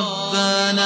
ربنا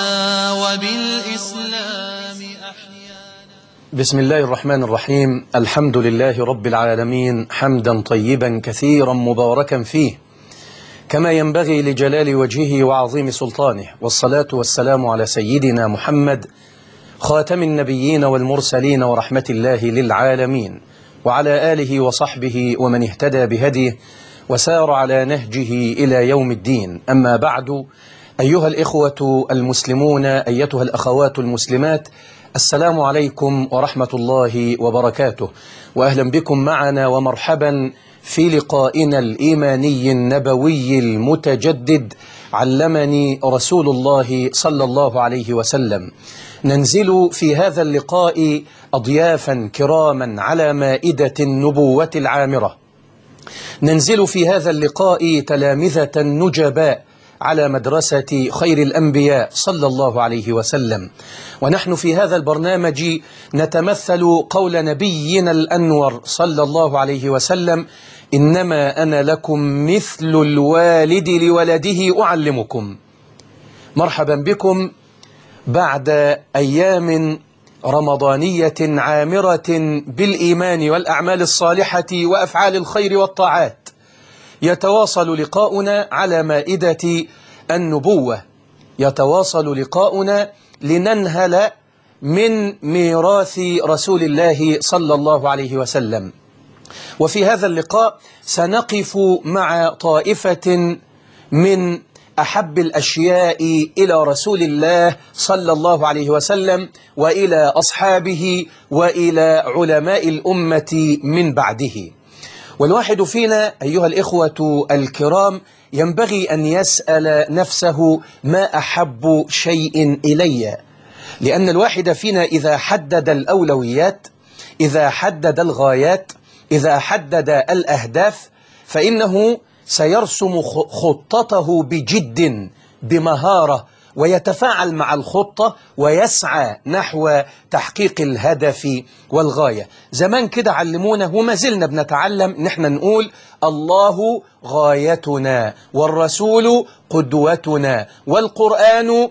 وبالإسلام أحيانا بسم الله الرحمن الرحيم الحمد لله رب العالمين حمدا طيبا كثيرا مباركا فيه كما ينبغي لجلال وجهه وعظيم سلطانه والصلاة والسلام على سيدنا محمد خاتم النبيين والمرسلين ورحمة الله للعالمين وعلى آله وصحبه ومن اهتدى بهديه وسار على نهجه إلى يوم الدين أما بعد أيها الإخوة المسلمون أيتها الأخوات المسلمات السلام عليكم ورحمة الله وبركاته وأهلا بكم معنا ومرحبا في لقائنا الإيماني النبوي المتجدد علمني رسول الله صلى الله عليه وسلم ننزل في هذا اللقاء أضيافا كراما على مائدة النبوة العامرة ننزل في هذا اللقاء تلامذة نجباء على مدرسة خير الأنبياء صلى الله عليه وسلم ونحن في هذا البرنامج نتمثل قول نبينا الأنور صلى الله عليه وسلم إنما أنا لكم مثل الوالد لولده أعلمكم مرحبا بكم بعد أيام رمضانية عامرة بالإيمان والأعمال الصالحة وأفعال الخير والطاعات يتواصل لقاؤنا على مائدة النبوة يتواصل لقاؤنا لننهل من ميراث رسول الله صلى الله عليه وسلم وفي هذا اللقاء سنقف مع طائفة من أحب الأشياء إلى رسول الله صلى الله عليه وسلم وإلى أصحابه وإلى علماء الأمة من بعده والواحد فينا أيها الإخوة الكرام ينبغي أن يسأل نفسه ما أحب شيء إلي لأن الواحد فينا إذا حدد الأولويات إذا حدد الغايات إذا حدد الأهداف فإنه سيرسم خطته بجد بمهارة ويتفاعل مع الخطة ويسعى نحو تحقيق الهدف والغاية زمان كده علمونا وما زلنا بنتعلم نحن نقول الله غايتنا والرسول قدوتنا والقرآن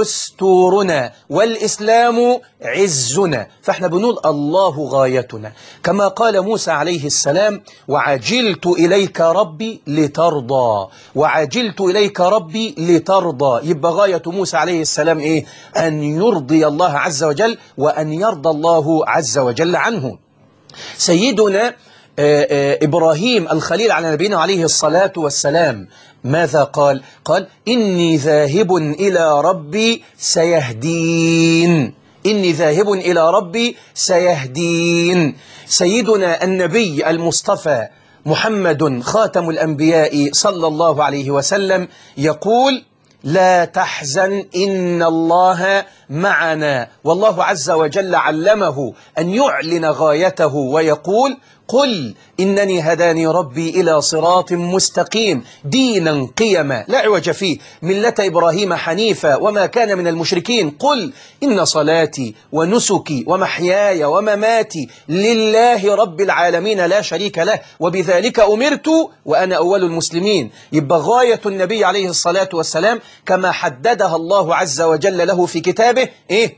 دستورنا والإسلام عزنا فاحنا بنقول الله غايتنا كما قال موسى عليه السلام وعجلت إليك ربي لترضى وعجلت إليك ربي لترضى يبقى غاية موسى عليه السلام إيه أن يرضي الله عز وجل وأن يرضى الله عز وجل عنه سيدنا إبراهيم الخليل على نبينا عليه الصلاة والسلام ماذا قال؟ قال إني ذاهب إلى ربي سيهدين إني ذاهب إلى ربي سيهدين سيدنا النبي المصطفى محمد خاتم الأنبياء صلى الله عليه وسلم يقول لا تحزن إن الله معنا والله عز وجل علمه أن يعلن غايته ويقول قل إنني هداني ربي إلى صراط مستقيم دينا قيما لا عوج فيه ملة إبراهيم حنيفا وما كان من المشركين قل إن صلاتي ونسكي ومحياي ومماتي لله رب العالمين لا شريك له وبذلك أمرت وأنا أول المسلمين يبقى غاية النبي عليه الصلاة والسلام كما حددها الله عز وجل له في كتابه إيه؟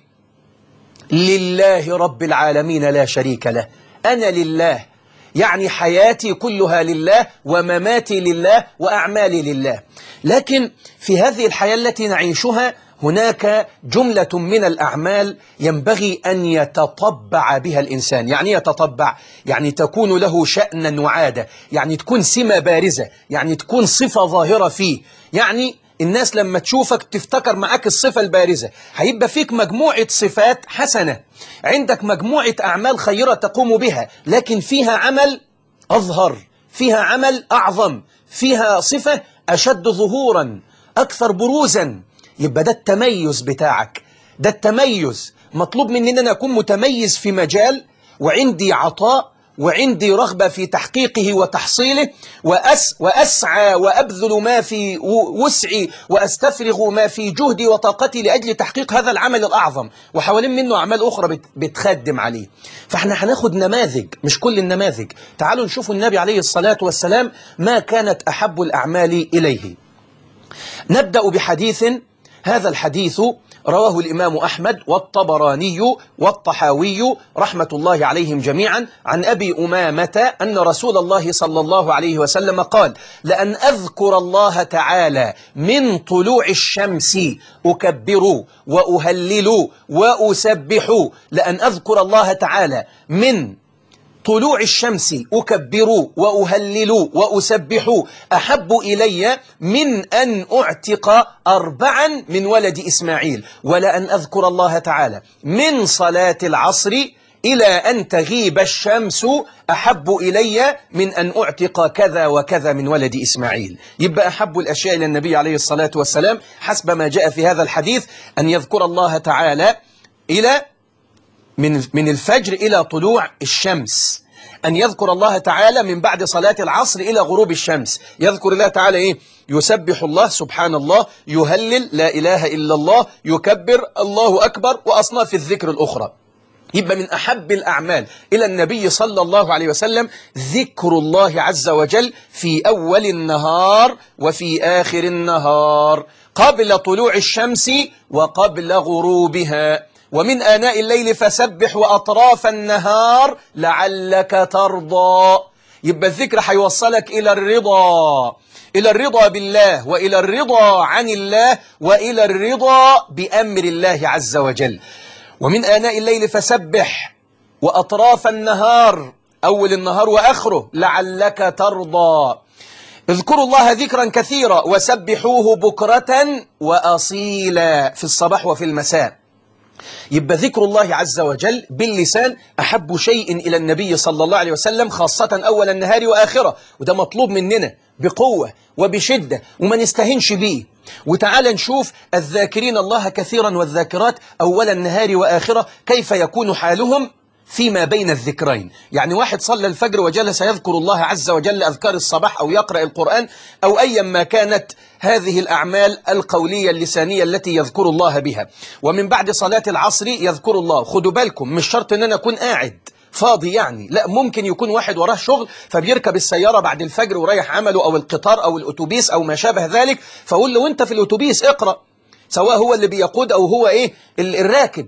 لله رب العالمين لا شريك له أنا لله يعني حياتي كلها لله ومماتي لله وأعمالي لله لكن في هذه الحياة التي نعيشها هناك جملة من الأعمال ينبغي أن يتطبع بها الإنسان يعني يتطبع يعني تكون له شأنا وعادة يعني تكون سمة بارزة يعني تكون صفة ظاهرة فيه يعني الناس لما تشوفك تفتكر معاك الصفة البارزة هيبقى فيك مجموعة صفات حسنة عندك مجموعة أعمال خيرة تقوم بها لكن فيها عمل أظهر فيها عمل أعظم فيها صفة أشد ظهورا أكثر بروزا يبقى ده التميز بتاعك ده التميز مطلوب مني أن أنا أكون متميز في مجال وعندي عطاء وعندي رغبة في تحقيقه وتحصيله وأس وأسعى وأبذل ما في وسعي وأستفرغ ما في جهدي وطاقتي لأجل تحقيق هذا العمل الأعظم وحوالين منه أعمال أخرى بتخدم عليه فاحنا هناخد نماذج مش كل النماذج تعالوا نشوف النبي عليه الصلاة والسلام ما كانت أحب الأعمال إليه نبدأ بحديث هذا الحديث رواه الإمام أحمد والطبراني والطحاوي رحمة الله عليهم جميعا عن أبي أمامة أن رسول الله صلى الله عليه وسلم قال لأن أذكر الله تعالى من طلوع الشمس أكبر وأهلل وأسبح لأن أذكر الله تعالى من طلوع الشمس أكبر وأهلل وأسبح أحب إلي من أن أعتق أربعا من ولد إسماعيل ولا أن أذكر الله تعالى من صلاة العصر إلى أن تغيب الشمس أحب إلي من أن أعتق كذا وكذا من ولد إسماعيل يبقى أحب الأشياء إلى النبي عليه الصلاة والسلام حسب ما جاء في هذا الحديث أن يذكر الله تعالى إلى من من الفجر إلى طلوع الشمس أن يذكر الله تعالى من بعد صلاة العصر إلى غروب الشمس يذكر الله تعالى إيه يسبح الله سبحان الله يهلل لا إله إلا الله يكبر الله أكبر وأصناف الذكر الأخرى يبقى من أحب الأعمال إلى النبي صلى الله عليه وسلم ذكر الله عز وجل في أول النهار وفي آخر النهار قبل طلوع الشمس وقبل غروبها ومن آناء الليل فسبح وأطراف النهار لعلك ترضى يبقى الذكر هيوصلك إلى الرضا إلى الرضا بالله وإلى الرضا عن الله وإلى الرضا بأمر الله عز وجل ومن آناء الليل فسبح وأطراف النهار أول النهار وآخره لعلك ترضى اذكروا الله ذكرا كثيرا وسبحوه بكرة وأصيلا في الصباح وفي المساء يبقى ذكر الله عز وجل باللسان أحب شيء إلى النبي صلى الله عليه وسلم خاصة أول النهار وآخرة وده مطلوب مننا بقوة وبشدة وما نستهنش بيه وتعال نشوف الذاكرين الله كثيرا والذاكرات أول النهار وآخرة كيف يكون حالهم فيما بين الذكرين يعني واحد صلى الفجر وجلس يذكر الله عز وجل أذكار الصباح أو يقرأ القرآن أو أيا ما كانت هذه الأعمال القولية اللسانية التي يذكر الله بها ومن بعد صلاة العصر يذكر الله خدوا بالكم مش شرط أن أنا أكون قاعد فاضي يعني لا ممكن يكون واحد وراه شغل فبيركب السيارة بعد الفجر ورايح عمله أو القطار أو الأتوبيس أو ما شابه ذلك فأقول له أنت في الأتوبيس اقرأ سواء هو اللي بيقود أو هو إيه الراكب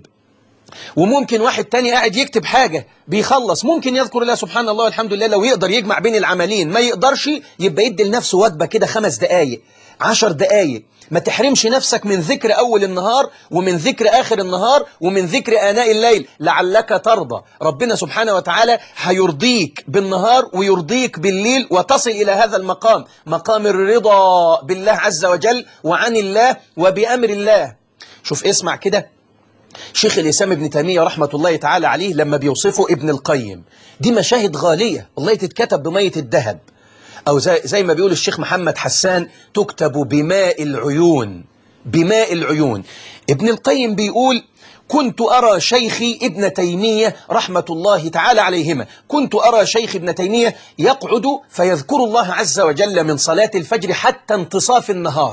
وممكن واحد تاني قاعد يكتب حاجة بيخلص ممكن يذكر الله سبحان الله والحمد لله لو يقدر يجمع بين العملين ما يقدرش يبقى يدي لنفسه وجبة كده خمس دقايق عشر دقايق ما تحرمش نفسك من ذكر أول النهار ومن ذكر آخر النهار ومن ذكر آناء الليل لعلك ترضى ربنا سبحانه وتعالى هيرضيك بالنهار ويرضيك بالليل وتصل إلى هذا المقام مقام الرضا بالله عز وجل وعن الله وبأمر الله شوف اسمع كده شيخ الإسلام ابن تيمية رحمة الله تعالى عليه لما بيوصفه ابن القيم دي مشاهد غالية والله تتكتب بمية الذهب أو زي, زي ما بيقول الشيخ محمد حسان تكتب بماء العيون بماء العيون ابن القيم بيقول كنت أرى شيخي ابن تيمية رحمة الله تعالى عليهما كنت أرى شيخ ابن تيمية يقعد فيذكر الله عز وجل من صلاة الفجر حتى انتصاف النهار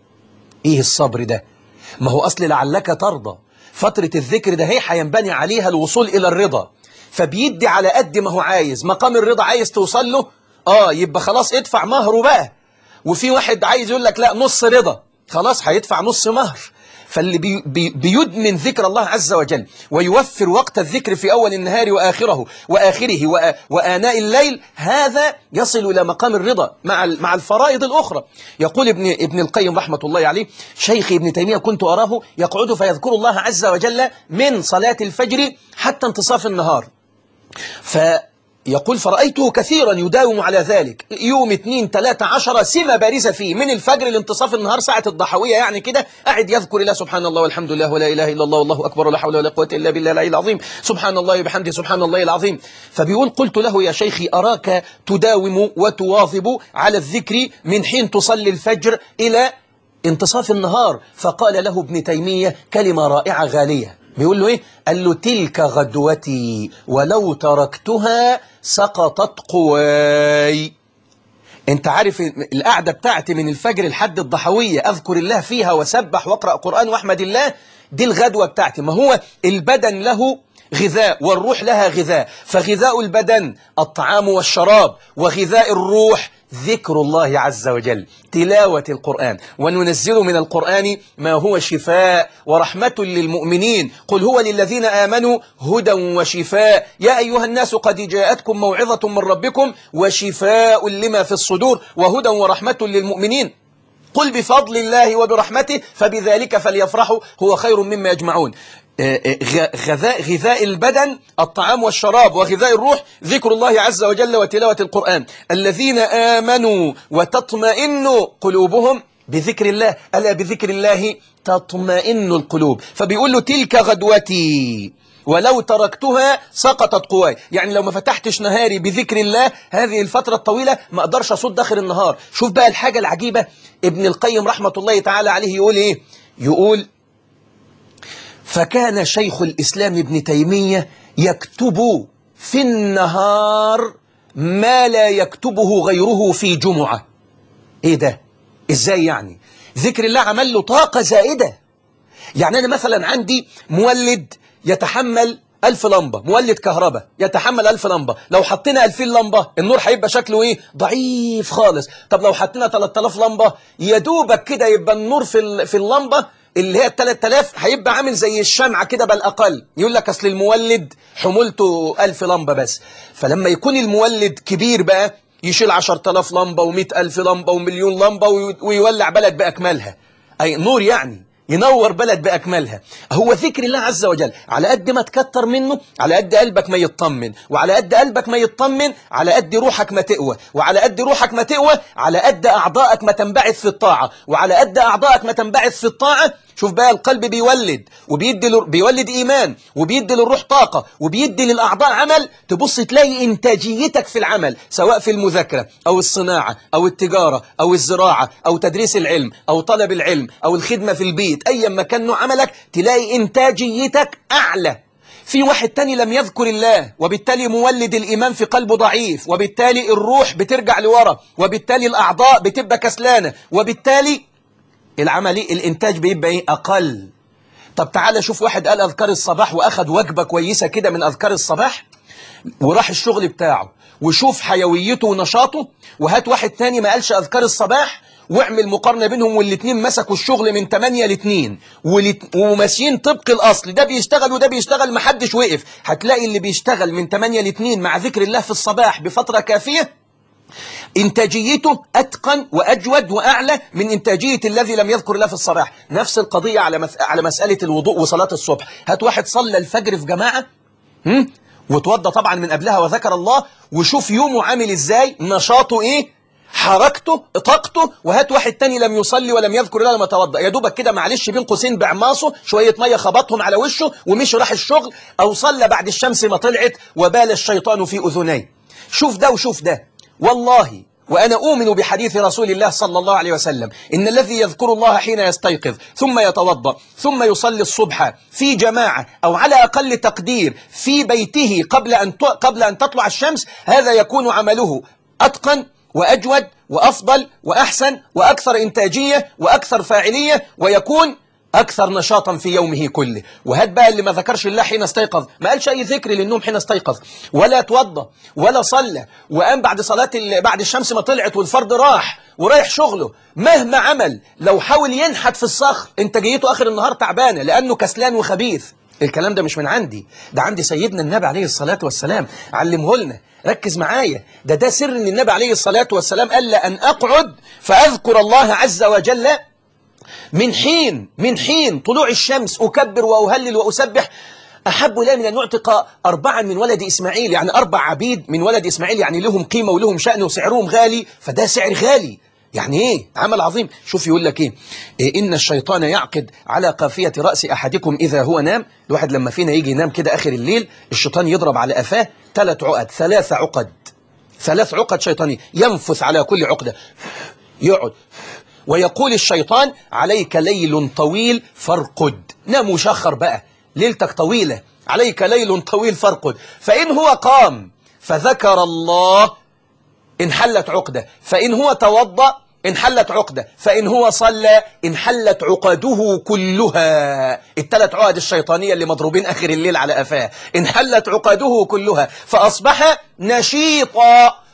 إيه الصبر ده ما هو أصل لعلك ترضى فترة الذكر ده هي هينبني عليها الوصول إلى الرضا فبيدي على قد ما هو عايز مقام الرضا عايز توصل له آه يبقى خلاص ادفع مهره بقى وفي واحد عايز يقول لك لا نص رضا خلاص هيدفع نص مهر فاللي بي بي بيدمن ذكر الله عز وجل ويوفر وقت الذكر في أول النهار وآخره وآخره وآ وآناء الليل هذا يصل إلى مقام الرضا مع مع الفرائض الأخرى يقول ابن ابن القيم رحمة الله عليه شيخ ابن تيمية كنت أراه يقعد فيذكر الله عز وجل من صلاة الفجر حتى انتصاف النهار ف يقول فرأيته كثيرا يداوم على ذلك يوم اثنين ثلاثة عشرة سمة بارزة فيه من الفجر لانتصاف النهار ساعة الضحوية يعني كده قاعد يذكر الله سبحان الله والحمد لله ولا إله إلا الله والله أكبر ولا حول ولا قوة إلا بالله العلي العظيم سبحان الله وبحمده سبحان الله العظيم فبيقول قلت له يا شيخي أراك تداوم وتواظب على الذكر من حين تصلي الفجر إلى انتصاف النهار فقال له ابن تيمية كلمة رائعة غالية بيقول له ايه قال له تلك غدوتي ولو تركتها سقطت قواي انت عارف القعدة بتاعتي من الفجر لحد الضحوية اذكر الله فيها وسبح واقرأ قرآن واحمد الله دي الغدوة بتاعتي ما هو البدن له غذاء والروح لها غذاء فغذاء البدن الطعام والشراب وغذاء الروح ذكر الله عز وجل تلاوة القرآن وننزل من القرآن ما هو شفاء ورحمة للمؤمنين قل هو للذين آمنوا هدى وشفاء يا أيها الناس قد جاءتكم موعظة من ربكم وشفاء لما في الصدور وهدى ورحمة للمؤمنين قل بفضل الله وبرحمته فبذلك فليفرحوا هو خير مما يجمعون غذاء, غذاء البدن الطعام والشراب وغذاء الروح ذكر الله عز وجل وتلاوة القرآن الذين آمنوا وتطمئن قلوبهم بذكر الله ألا بذكر الله تطمئن القلوب فبيقول له تلك غدوتي ولو تركتها سقطت قواي يعني لو ما فتحتش نهاري بذكر الله هذه الفترة الطويلة ما أقدرش أصد آخر النهار شوف بقى الحاجة العجيبة ابن القيم رحمة الله تعالى عليه يقول إيه يقول فكان شيخ الإسلام ابن تيمية يكتب في النهار ما لا يكتبه غيره في جمعة ايه ده ازاي يعني ذكر الله عمل له طاقة زائدة يعني انا مثلا عندي مولد يتحمل ألف لمبة مولد كهرباء يتحمل ألف لمبة لو حطينا ألفين لمبة النور هيبقى شكله إيه ضعيف خالص طب لو حطينا 3000 لمبة يدوبك كده يبقى النور في في اللمبة اللي هي ال 3000 هيبقى عامل زي الشمعة كده بل أقل يقول لك أصل المولد حمولته 1000 لمبة بس فلما يكون المولد كبير بقى يشيل 10000 لمبة و100000 لمبة ومليون لمبة ويولع بلد بأكملها أي نور يعني ينور بلد بأكملها هو ذكر الله عز وجل على قد ما تكتر منه على قد قلبك ما يطمن وعلى قد قلبك ما يطمن على قد روحك ما تقوى وعلى قد روحك ما تقوى على قد أعضائك ما تنبعث في الطاعة وعلى قد أعضائك ما تنبعث في الطاعة شوف بقى القلب بيولد وبيدي ل... بيولد إيمان وبيدي للروح طاقة وبيدي للأعضاء عمل تبص تلاقي إنتاجيتك في العمل سواء في المذاكرة أو الصناعة أو التجارة أو الزراعة أو تدريس العلم أو طلب العلم أو الخدمة في البيت أيا ما كان نوع عملك تلاقي إنتاجيتك أعلى في واحد تاني لم يذكر الله وبالتالي مولد الإيمان في قلبه ضعيف وبالتالي الروح بترجع لورا وبالتالي الأعضاء بتبقى كسلانة وبالتالي العملي الإنتاج بيبقى إيه أقل طب تعالى شوف واحد قال أذكار الصباح وأخد وجبة كويسة كده من أذكار الصباح وراح الشغل بتاعه وشوف حيويته ونشاطه وهات واحد تاني ما قالش أذكار الصباح واعمل مقارنة بينهم والاتنين مسكوا الشغل من 8 ل 2 وماشيين طبق الأصل ده بيشتغل وده بيشتغل محدش وقف هتلاقي اللي بيشتغل من 8 ل 2 مع ذكر الله في الصباح بفترة كافية إنتاجيته أتقن وأجود وأعلى من إنتاجية الذي لم يذكر الله في الصباح نفس القضية على مس... على مسألة الوضوء وصلاة الصبح هات واحد صلى الفجر في جماعة هم؟ وتوضى طبعا من قبلها وذكر الله وشوف يومه عامل إزاي نشاطه إيه حركته طاقته وهات واحد تاني لم يصلي ولم يذكر الله لما توضأ يا دوبك كده معلش بين قوسين بعماصه شوية مية خبطهم على وشه ومشي راح الشغل أو صلى بعد الشمس ما طلعت وبال الشيطان في أذنيه شوف ده وشوف ده والله وأنا أؤمن بحديث رسول الله صلى الله عليه وسلم إن الذي يذكر الله حين يستيقظ ثم يتوضأ ثم يصلي الصبح في جماعة أو على أقل تقدير في بيته قبل أن قبل أن تطلع الشمس هذا يكون عمله أتقن وأجود وأفضل وأحسن وأكثر إنتاجية وأكثر فاعلية ويكون أكثر نشاطا في يومه كله وهات بقى اللي ما ذكرش الله حين استيقظ ما قالش أي ذكر للنوم حين استيقظ ولا توضى ولا صلى وقام بعد صلاة بعد الشمس ما طلعت والفرد راح ورايح شغله مهما عمل لو حاول ينحت في الصخر انتاجيته آخر النهار تعبانة لأنه كسلان وخبيث الكلام ده مش من عندي ده عندي سيدنا النبي عليه الصلاة والسلام علمه لنا ركز معايا ده ده سر ان النبي عليه الصلاة والسلام قال لأن أقعد فأذكر الله عز وجل من حين من حين طلوع الشمس أكبر وأهلل وأسبح أحب إلي من أن أعتق أربعا من ولد إسماعيل يعني أربع عبيد من ولد إسماعيل يعني لهم قيمة ولهم شأن وسعرهم غالي فده سعر غالي يعني إيه عمل عظيم شوف يقول لك إيه, إيه إن الشيطان يعقد على قافية رأس أحدكم إذا هو نام الواحد لما فينا يجي ينام كده آخر الليل الشيطان يضرب على أفاه ثلاث عقد ثلاث عقد ثلاث عقد شيطانية ينفث على كل عقدة يقعد ويقول الشيطان عليك ليل طويل فارقد نام وشخر بقى ليلتك طويلة عليك ليل طويل فارقد فإن هو قام فذكر الله انحلت عقدة فإن هو توضأ انحلت عقدة فإن هو صلى انحلت عقده كلها الثلاث عقد الشيطانية اللي مضروبين آخر الليل على أفاه انحلت عقده كلها فأصبح نشيطا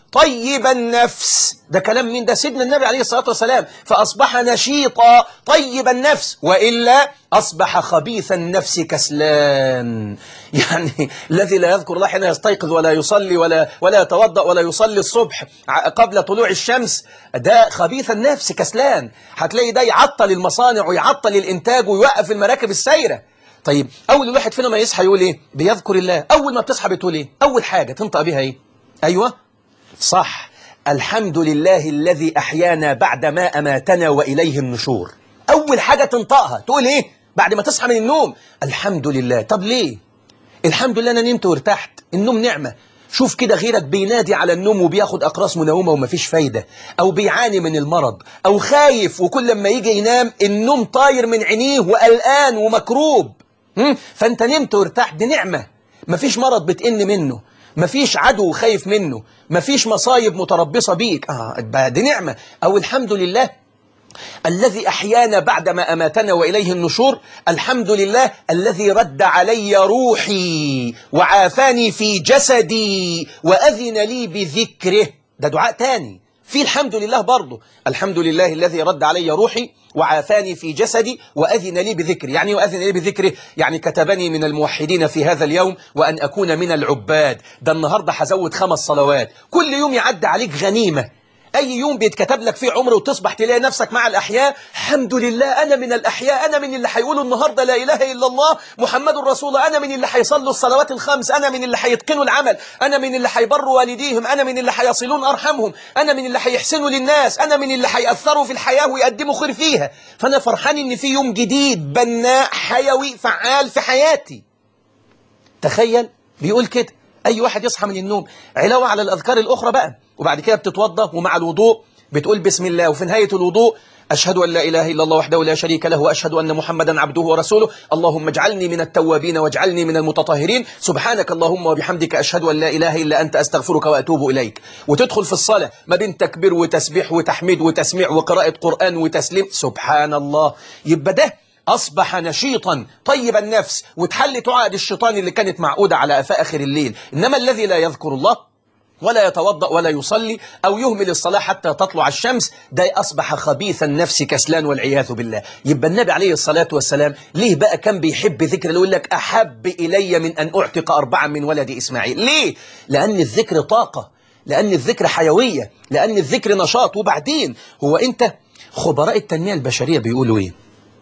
طيب النفس ده كلام مين ده سيدنا النبي عليه الصلاة والسلام فأصبح نشيطا طيب النفس وإلا أصبح خبيث النفس كسلان يعني الذي لا يذكر الله حين يستيقظ ولا يصلي ولا ولا يتوضأ ولا يصلي الصبح ع- قبل طلوع الشمس ده خبيث النفس كسلان هتلاقي ده يعطل المصانع ويعطل الإنتاج ويوقف المراكب السايرة طيب أول الواحد فينا ما يصحى يقول إيه بيذكر الله أول ما بتصحى بتقول إيه أول حاجة تنطق بيها إيه أيوة صح الحمد لله الذي أحيانا بعدما أماتنا وإليه النشور أول حاجة تنطقها تقول إيه بعد ما تصحى من النوم الحمد لله طب ليه الحمد لله أنا نمت وارتحت النوم نعمة شوف كده غيرك بينادي على النوم وبياخد أقراص منومة ومفيش فايدة أو بيعاني من المرض أو خايف وكل لما يجي ينام النوم طاير من عينيه وقلقان ومكروب هم؟ فأنت نمت وارتحت دي نعمة مفيش مرض بتئن منه مفيش عدو خايف منه مفيش مصايب متربصة بيك آه بقى دي نعمة أو الحمد لله الذي أحيانا بعدما أماتنا وإليه النشور الحمد لله الذي رد علي روحي وعافاني في جسدي وأذن لي بذكره ده دعاء تاني في الحمد لله برضه الحمد لله الذي رد علي روحي وعافاني في جسدي وأذن لي بذكري يعني وأذن لي بذكره يعني كتبني من الموحدين في هذا اليوم وأن أكون من العباد ده النهاردة هزود خمس صلوات كل يوم يعد عليك غنيمة أي يوم بيتكتب لك فيه عمر وتصبح تلاقي نفسك مع الأحياء الحمد لله أنا من الأحياء أنا من اللي هيقولوا النهاردة لا إله إلا الله محمد رسول الله أنا من اللي هيصلوا الصلوات الخمس أنا من اللي هيتقنوا العمل أنا من اللي هيبروا والديهم أنا من اللي هيصلون أرحمهم أنا من اللي هيحسنوا للناس أنا من اللي هيأثروا في الحياة ويقدموا خير فيها فأنا فرحان إن في يوم جديد بناء حيوي فعال في حياتي تخيل بيقول كده أي واحد يصحى من النوم علاوة على الأذكار الأخرى بقى وبعد كده بتتوضى ومع الوضوء بتقول بسم الله وفي نهاية الوضوء أشهد أن لا إله إلا الله وحده لا شريك له وأشهد أن محمدا عبده ورسوله اللهم اجعلني من التوابين واجعلني من المتطهرين سبحانك اللهم وبحمدك أشهد أن لا إله إلا أنت أستغفرك وأتوب إليك وتدخل في الصلاة ما بين تكبير وتسبيح وتحميد وتسميع وقراءة قرآن وتسليم سبحان الله يبقى ده أصبح نشيطا طيب النفس وتحلت عقد الشيطان اللي كانت معقودة على أفاء آخر الليل إنما الذي لا يذكر الله ولا يتوضأ ولا يصلي أو يهمل الصلاة حتى تطلع الشمس ده أصبح خبيث النفس كسلان والعياذ بالله يبقى النبي عليه الصلاة والسلام ليه بقى كان بيحب ذكر اللي يقول لك أحب إلي من أن أعتق أربعا من ولد إسماعيل ليه؟ لأن الذكر طاقة لأن الذكر حيوية لأن الذكر نشاط وبعدين هو أنت خبراء التنمية البشرية بيقولوا إيه؟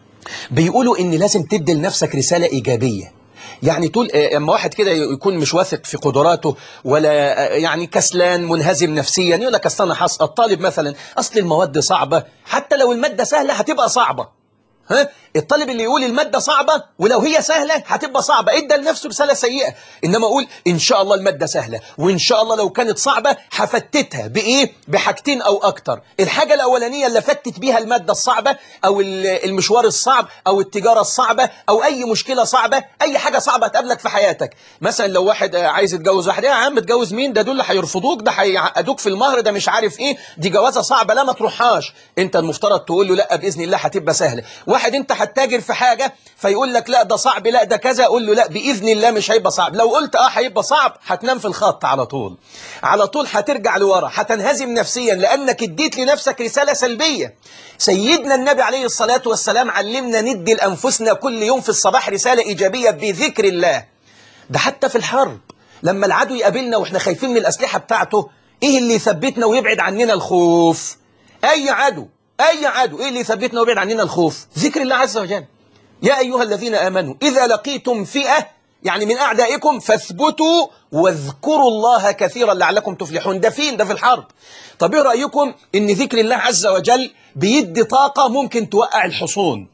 بيقولوا ان لازم تدي لنفسك رسالة ايجابية يعني تقول آه، اما واحد كده يكون مش واثق في قدراته ولا آه، يعني كسلان منهزم نفسيا يقول لك اصل انا حص الطالب مثلا اصل المواد صعبة حتى لو المادة سهلة هتبقى صعبة ها الطالب اللي يقول المادة صعبة ولو هي سهلة هتبقى صعبة ادى لنفسه رسالة سيئة انما اقول ان شاء الله المادة سهلة وان شاء الله لو كانت صعبة هفتتها بايه بحاجتين او اكتر الحاجة الاولانية اللي فتت بيها المادة الصعبة او ال- المشوار الصعب او التجارة الصعبة او اي مشكلة صعبة اي حاجة صعبة تقابلك في حياتك مثلا لو واحد آه، عايز يتجوز واحد يا عم تجوز مين ده دول اللي هيرفضوك ده هيعقدوك في المهر ده مش عارف ايه دي جوازة صعبة لا ما تروحهاش انت المفترض تقول له لا باذن الله هتبقى سهلة واحد انت هتتاجر في حاجة فيقول لك لا ده صعب لا ده كذا قول له لا باذن الله مش هيبقى صعب لو قلت اه هيبقى صعب هتنام في الخط على طول على طول هترجع لورا هتنهزم نفسيا لانك اديت لنفسك رسالة سلبية سيدنا النبي عليه الصلاة والسلام علمنا ندي لانفسنا كل يوم في الصباح رسالة ايجابية بذكر الله ده حتى في الحرب لما العدو يقابلنا واحنا خايفين من الأسلحة بتاعته ايه اللي يثبتنا ويبعد عننا الخوف اي عدو اي عدو ايه اللي يثبتنا ويبعد عننا الخوف ذكر الله عز وجل يا أيها الذين آمنوا إذا لقيتم فئة يعني من أعدائكم فاثبتوا واذكروا الله كثيرا لعلكم تفلحون ده فين ده في الحرب طب ايه رأيكم ان ذكر الله عز وجل بيدي طاقة ممكن توقع الحصون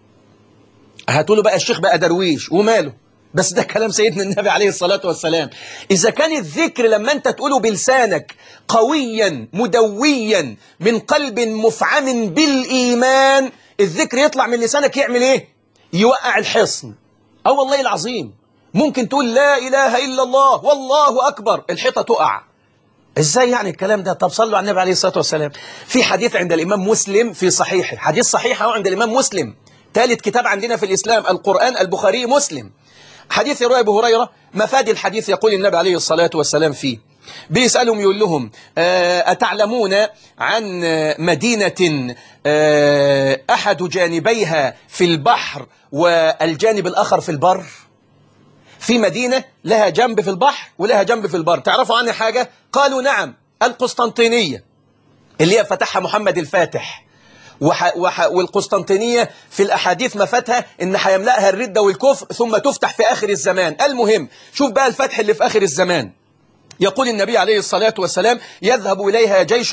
هتقولوا بقى الشيخ بقى درويش وماله بس ده كلام سيدنا النبي عليه الصلاة والسلام إذا كان الذكر لما أنت تقوله بلسانك قويا مدويا من قلب مفعم بالإيمان الذكر يطلع من لسانك يعمل إيه يوقع الحصن أو والله العظيم ممكن تقول لا إله إلا الله والله أكبر الحيطة تقع ازاي يعني الكلام ده طب صلوا على النبي عليه الصلاة والسلام في حديث عند الإمام مسلم في صحيحه حديث صحيح هو عند الإمام مسلم ثالث كتاب عندنا في الإسلام القرآن البخاري مسلم حديث يروي أبو هريرة مفاد الحديث يقول النبي عليه الصلاة والسلام فيه بيسألهم يقول لهم آه، أتعلمون عن آه، مدينة آه، أحد جانبيها في البحر والجانب الآخر في البر في مدينة لها جنب في البحر ولها جنب في البر تعرفوا عنها حاجة قالوا نعم القسطنطينية اللي هي فتحها محمد الفاتح وح وح والقسطنطينية في الأحاديث ما فاتها إن هيملأها الردة والكفر ثم تفتح في آخر الزمان المهم شوف بقى الفتح اللي في آخر الزمان يقول النبي عليه الصلاة والسلام يذهب إليها جيش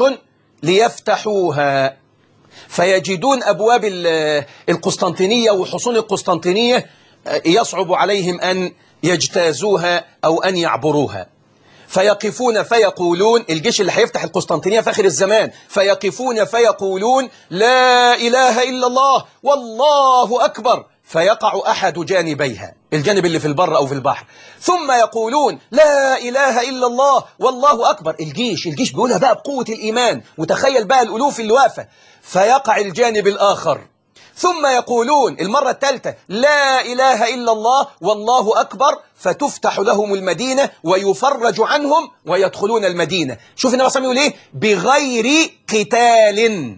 ليفتحوها فيجدون أبواب ال- القسطنطينية وحصون القسطنطينية آه، يصعب عليهم أن يجتازوها أو أن يعبروها فيقفون فيقولون الجيش اللي هيفتح القسطنطينية في آخر الزمان فيقفون فيقولون لا إله إلا الله والله أكبر فيقع أحد جانبيها الجانب اللي في البر أو في البحر ثم يقولون لا إله إلا الله والله أكبر الجيش الجيش بيقولها بقى بقوة الإيمان وتخيل بقى الألوف اللي واقفة فيقع الجانب الآخر ثم يقولون المرة الثالثة لا إله إلا الله والله أكبر فتفتح لهم المدينة ويفرج عنهم ويدخلون المدينة شوف النبي صلى الله عليه وسلم يقول إيه بغير قتال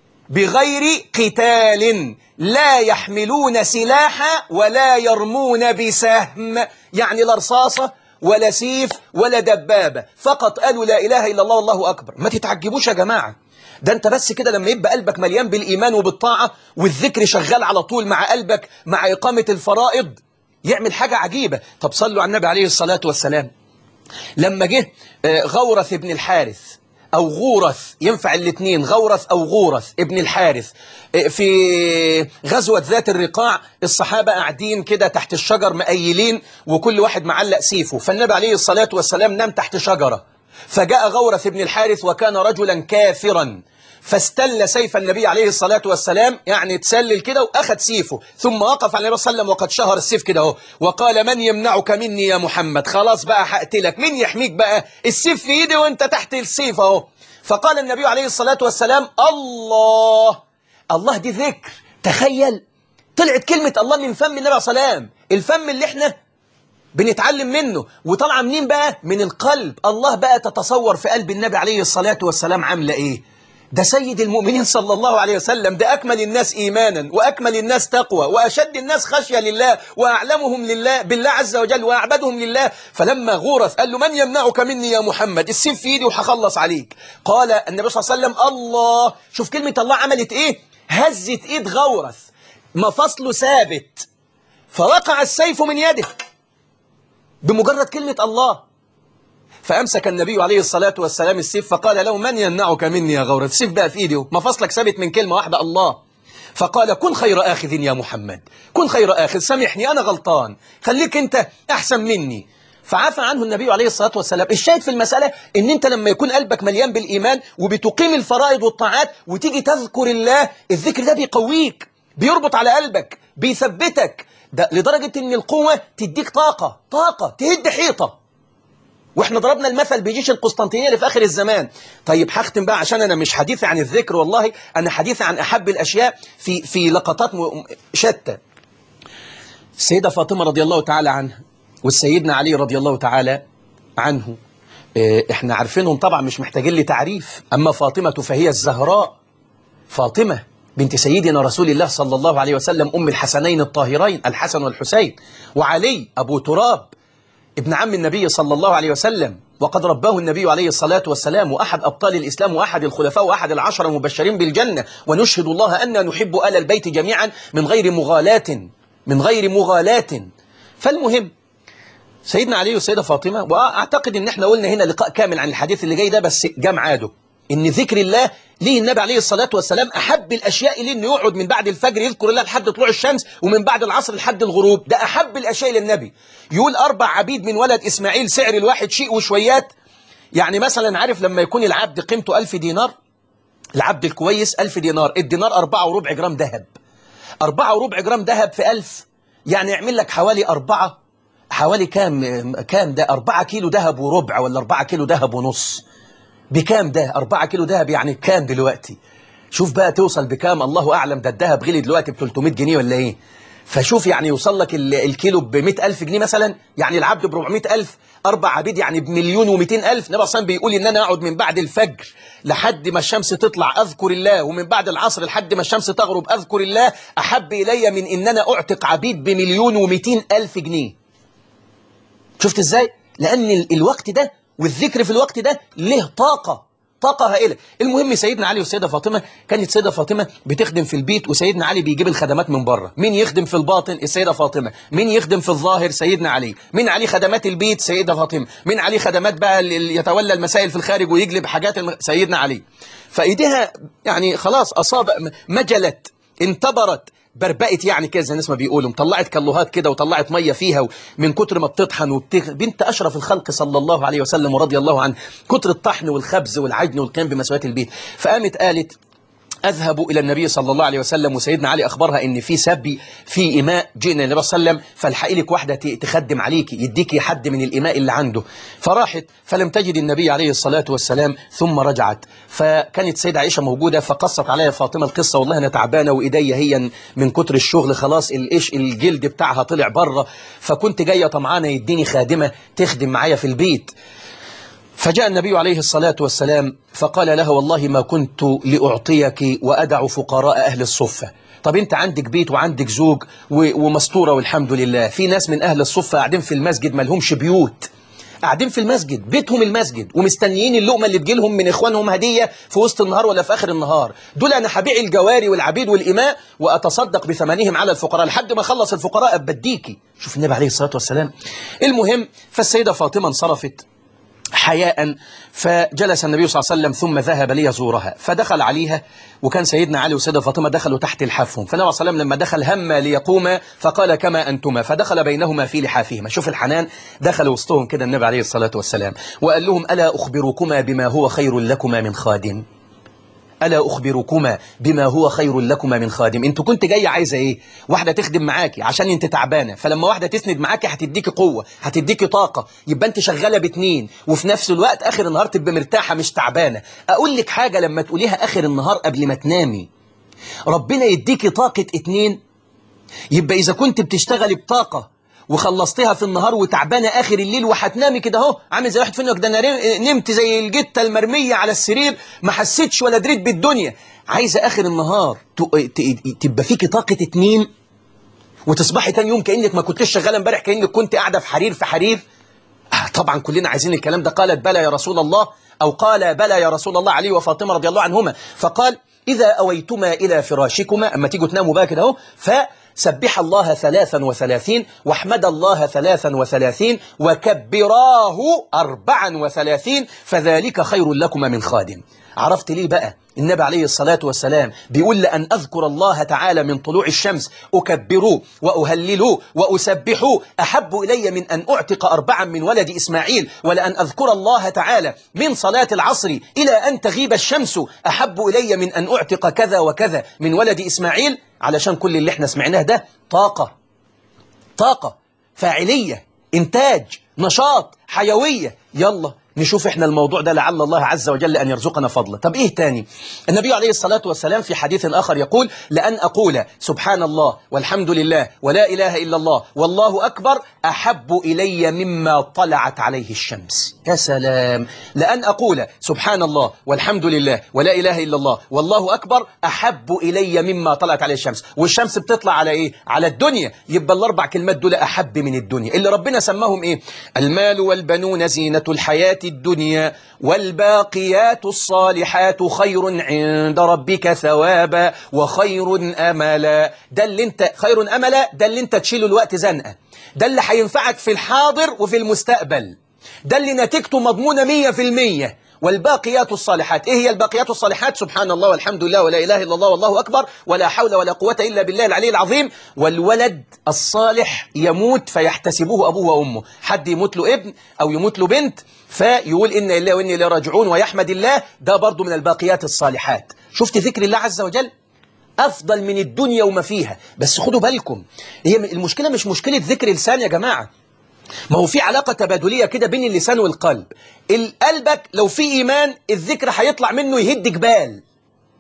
بغير قتال لا يحملون سلاحا ولا يرمون بسهم يعني لا رصاصة ولا سيف ولا دبابة فقط قالوا لا إله إلا الله والله أكبر ما تتعجبوش يا جماعة ده انت بس كده لما يبقى قلبك مليان بالإيمان وبالطاعة والذكر شغال على طول مع قلبك مع إقامة الفرائض يعمل حاجة عجيبة طب صلوا على النبي عليه الصلاة والسلام لما جه آه، غورث ابن الحارث أو غورث ينفع الاثنين غورث أو غورث ابن الحارث آه، في غزوة ذات الرقاع الصحابة قاعدين كده تحت الشجر مقيلين وكل واحد معلق سيفه فالنبي عليه الصلاة والسلام نام تحت شجرة فجاء غورث ابن الحارث وكان رجلا كافرا فاستل سيف النبي عليه الصلاة والسلام يعني تسلل كده وأخذ سيفه ثم وقف على النبي صلى الله عليه وسلم وقد شهر السيف كده اهو وقال من يمنعك مني يا محمد خلاص بقى هقتلك مين يحميك بقى السيف في ايدي وانت تحت السيف اهو فقال النبي عليه الصلاة والسلام الله الله دي ذكر تخيل طلعت كلمة الله من فم النبي عليه الصلاة والسلام الفم اللي احنا بنتعلم منه وطالعه منين بقى من القلب الله بقى تتصور في قلب النبي عليه الصلاة والسلام عاملة ايه ده سيد المؤمنين صلى الله عليه وسلم ده أكمل الناس إيمانا وأكمل الناس تقوى وأشد الناس خشية لله وأعلمهم لله بالله عز وجل وأعبدهم لله فلما غورث قال له من يمنعك مني يا محمد السيف في إيدي وهخلص عليك قال النبي صلى الله عليه وسلم الله شوف كلمة الله عملت إيه هزت إيد غورث مفصله ثابت فوقع السيف من يده بمجرد كلمة الله فأمسك النبي عليه الصلاة والسلام السيف فقال له من يمنعك مني يا غورث السيف بقى في إيدي مفصلك ثابت من كلمة واحدة الله فقال كن خير آخذ يا محمد كن خير آخذ سامحني أنا غلطان خليك أنت أحسن مني فعفى عنه النبي عليه الصلاة والسلام الشاهد في المسألة ان انت لما يكون قلبك مليان بالإيمان وبتقيم الفرائض والطاعات وتيجي تذكر الله الذكر ده بيقويك بيربط على قلبك بيثبتك ده لدرجة ان القوة تديك طاقة طاقة تهد حيطة واحنا ضربنا المثل بجيش القسطنطينية اللي في آخر الزمان طيب هختم بقى عشان أنا مش حديثي عن الذكر والله أنا حديثي عن أحب الأشياء في في لقطات م- شتى السيدة فاطمة رضي الله تعالى عنها والسيدنا علي رضي الله تعالى عنه آه، احنا عارفينهم طبعا مش محتاجين لتعريف أما فاطمة فهي الزهراء فاطمة بنت سيدنا رسول الله صلى الله عليه وسلم أم الحسنين الطاهرين الحسن والحسين وعلي أبو تراب ابن عم النبي صلى الله عليه وسلم وقد رباه النبي عليه الصلاة والسلام وأحد أبطال الإسلام وأحد الخلفاء وأحد العشر المبشرين بالجنة ونشهد الله أننا نحب آل البيت جميعا من غير مغالاة من غير مغالاة فالمهم سيدنا علي والسيدة فاطمة وأعتقد أن احنا قلنا هنا لقاء كامل عن الحديث اللي جاي ده بس جام عاده ان ذكر الله ليه النبي عليه الصلاة والسلام أحب الأشياء ليه انه يقعد من بعد الفجر يذكر الله لحد طلوع الشمس ومن بعد العصر لحد الغروب ده أحب الأشياء للنبي يقول أربع عبيد من ولد إسماعيل سعر الواحد شيء وشويات يعني مثلا عارف لما يكون العبد قيمته ألف دينار العبد الكويس ألف دينار الدينار أربعة وربع جرام ذهب أربعة وربع جرام ذهب في ألف يعني يعمل لك حوالي أربعة حوالي كام كام ده أربعة كيلو ذهب وربع ولا أربعة كيلو ذهب ونص بكام ده أربعة كيلو ذهب يعني كام دلوقتي شوف بقى توصل بكام الله أعلم ده الذهب غلي دلوقتي ب 300 جنيه ولا إيه فشوف يعني يوصل لك ال- الكيلو ب ألف جنيه مثلا يعني العبد ب ألف أربع عبيد يعني بمليون ومئتين ألف النبي صلى بيقول إن أنا أقعد من بعد الفجر لحد ما الشمس تطلع أذكر الله ومن بعد العصر لحد ما الشمس تغرب أذكر الله أحب إلي من إن أنا أعتق عبيد بمليون ومئتين ألف جنيه شفت إزاي؟ لأن ال- الوقت ده والذكر في الوقت ده له طاقة طاقة هائلة المهم سيدنا علي والسيدة فاطمة كانت سيدة فاطمة بتخدم في البيت وسيدنا علي بيجيب الخدمات من بره مين يخدم في الباطن السيدة فاطمة مين يخدم في الظاهر سيدنا علي مين عليه خدمات البيت سيدة فاطمة مين عليه خدمات بقى اللي يتولى المسائل في الخارج ويجلب حاجات الم... سيدنا علي فايديها يعني خلاص أصاب مجلت انتبرت بربقت يعني كده زي الناس ما بيقولوا طلعت كلوهات كده وطلعت ميه فيها من كتر ما بتطحن وبتغ... بنت اشرف الخلق صلى الله عليه وسلم ورضي الله عنه كتر الطحن والخبز والعجن والقيام بمسويات البيت فقامت قالت أذهب إلى النبي صلى الله عليه وسلم وسيدنا علي أخبرها إن في سبي في إماء جئنا النبي صلى الله عليه وسلم فالحقي لك واحدة ت- تخدم عليكي يديكي حد من الإماء اللي عنده فراحت فلم تجد النبي عليه الصلاة والسلام ثم رجعت فكانت سيدة عائشة موجودة فقصت عليها فاطمة القصة والله أنا تعبانة وإيديا هي من كتر الشغل خلاص الإيش الجلد بتاعها طلع بره فكنت جاية طمعانة يديني خادمة تخدم معايا في البيت فجاء النبي عليه الصلاة والسلام فقال لها والله ما كنت لأعطيك وأدع فقراء أهل الصفة طب انت عندك بيت وعندك زوج و- ومستورة والحمد لله في ناس من أهل الصفة قاعدين في المسجد ما لهمش بيوت قاعدين في المسجد بيتهم المسجد ومستنيين اللقمة اللي تجيلهم من إخوانهم هدية في وسط النهار ولا في آخر النهار دول أنا هبيع الجواري والعبيد والإماء وأتصدق بثمنهم على الفقراء لحد ما أخلص الفقراء بديكي شوف النبي عليه الصلاة والسلام المهم فالسيدة فاطمة انصرفت حياء فجلس النبي صلى الله عليه وسلم ثم ذهب ليزورها فدخل عليها وكان سيدنا علي وسيدة فاطمة دخلوا تحت الحفهم فالنبي صلى الله عليه وسلم لما دخل هم ليقوما فقال كما أنتما فدخل بينهما في لحافهما شوف الحنان دخل وسطهم كده النبي عليه الصلاة والسلام وقال لهم ألا أخبركما بما هو خير لكما من خادم ألا أخبركما بما هو خير لكما من خادم أنت كنت جاي عايزة إيه واحدة تخدم معاكي عشان أنت تعبانة فلما واحدة تسند معاكي هتديكي قوة هتديكي طاقة يبقى أنت شغالة باتنين وفي نفس الوقت آخر النهار تبقى مرتاحة مش تعبانة أقول لك حاجة لما تقوليها آخر النهار قبل ما تنامي ربنا يديكي طاقة اتنين يبقى إذا كنت بتشتغلي بطاقة وخلصتها في النهار وتعبانة آخر الليل وهتنامي كده اهو عامل زي واحد فينا ده أنا ري- نمت زي الجتة المرمية على السرير ما حسيتش ولا دريت بالدنيا عايزة آخر النهار ت- ت- تبقى فيكي طاقة اتنين وتصبحي تاني يوم كأنك ما كنتش شغالة امبارح كأنك كنت قاعدة في حرير في حرير آه طبعا كلنا عايزين الكلام ده قالت بلى يا رسول الله أو قال بلى يا رسول الله علي وفاطمة رضي الله عنهما فقال إذا أويتما إلى فراشكما أما تيجوا تناموا بقى كده أهو فسبح الله ثلاثا وثلاثين واحمد الله ثلاثا وثلاثين وكبراه أربعا وثلاثين فذلك خير لكما من خادم عرفت ليه بقى النبي عليه الصلاة والسلام بيقول لأن أذكر الله تعالى من طلوع الشمس أكبره وأهلله وأسبحه أحب إلي من أن أعتق أربعا من ولد إسماعيل ولأن أذكر الله تعالى من صلاة العصر إلى أن تغيب الشمس أحب إلي من أن أعتق كذا وكذا من ولد إسماعيل علشان كل اللي احنا سمعناه ده طاقة طاقة فاعلية إنتاج نشاط حيوية يلا نشوف احنا الموضوع ده لعل الله عز وجل أن يرزقنا فضله طب إيه تاني النبي عليه الصلاة والسلام في حديث آخر يقول لأن أقول سبحان الله والحمد لله ولا إله إلا الله والله أكبر أحب إلي مما طلعت عليه الشمس يا سلام لأن أقول سبحان الله والحمد لله ولا إله إلا الله والله أكبر أحب إلي مما طلعت عليه الشمس والشمس بتطلع على إيه على الدنيا يبقى الأربع كلمات دول أحب من الدنيا اللي ربنا سماهم إيه المال والبنون زينة الحياة الدنيا والباقيات الصالحات خير عند ربك ثوابا وخير أملا ده اللي انت خير أملا ده اللي انت تشيله الوقت زنقة ده اللي هينفعك في الحاضر وفي المستقبل ده اللي نتيجته مضمونة مية في المية والباقيات الصالحات ايه هي الباقيات الصالحات سبحان الله والحمد لله ولا اله الا الله والله اكبر ولا حول ولا قوه الا بالله العلي العظيم والولد الصالح يموت فيحتسبه ابوه وامه حد يموت له ابن او يموت له بنت فيقول ان لله وانا اليه راجعون ويحمد الله ده برضه من الباقيات الصالحات شفت ذكر الله عز وجل افضل من الدنيا وما فيها بس خدوا بالكم هي المشكله مش مشكله ذكر لسان يا جماعه ما هو في علاقة تبادلية كده بين اللسان والقلب قلبك لو في إيمان الذكر هيطلع منه يهد جبال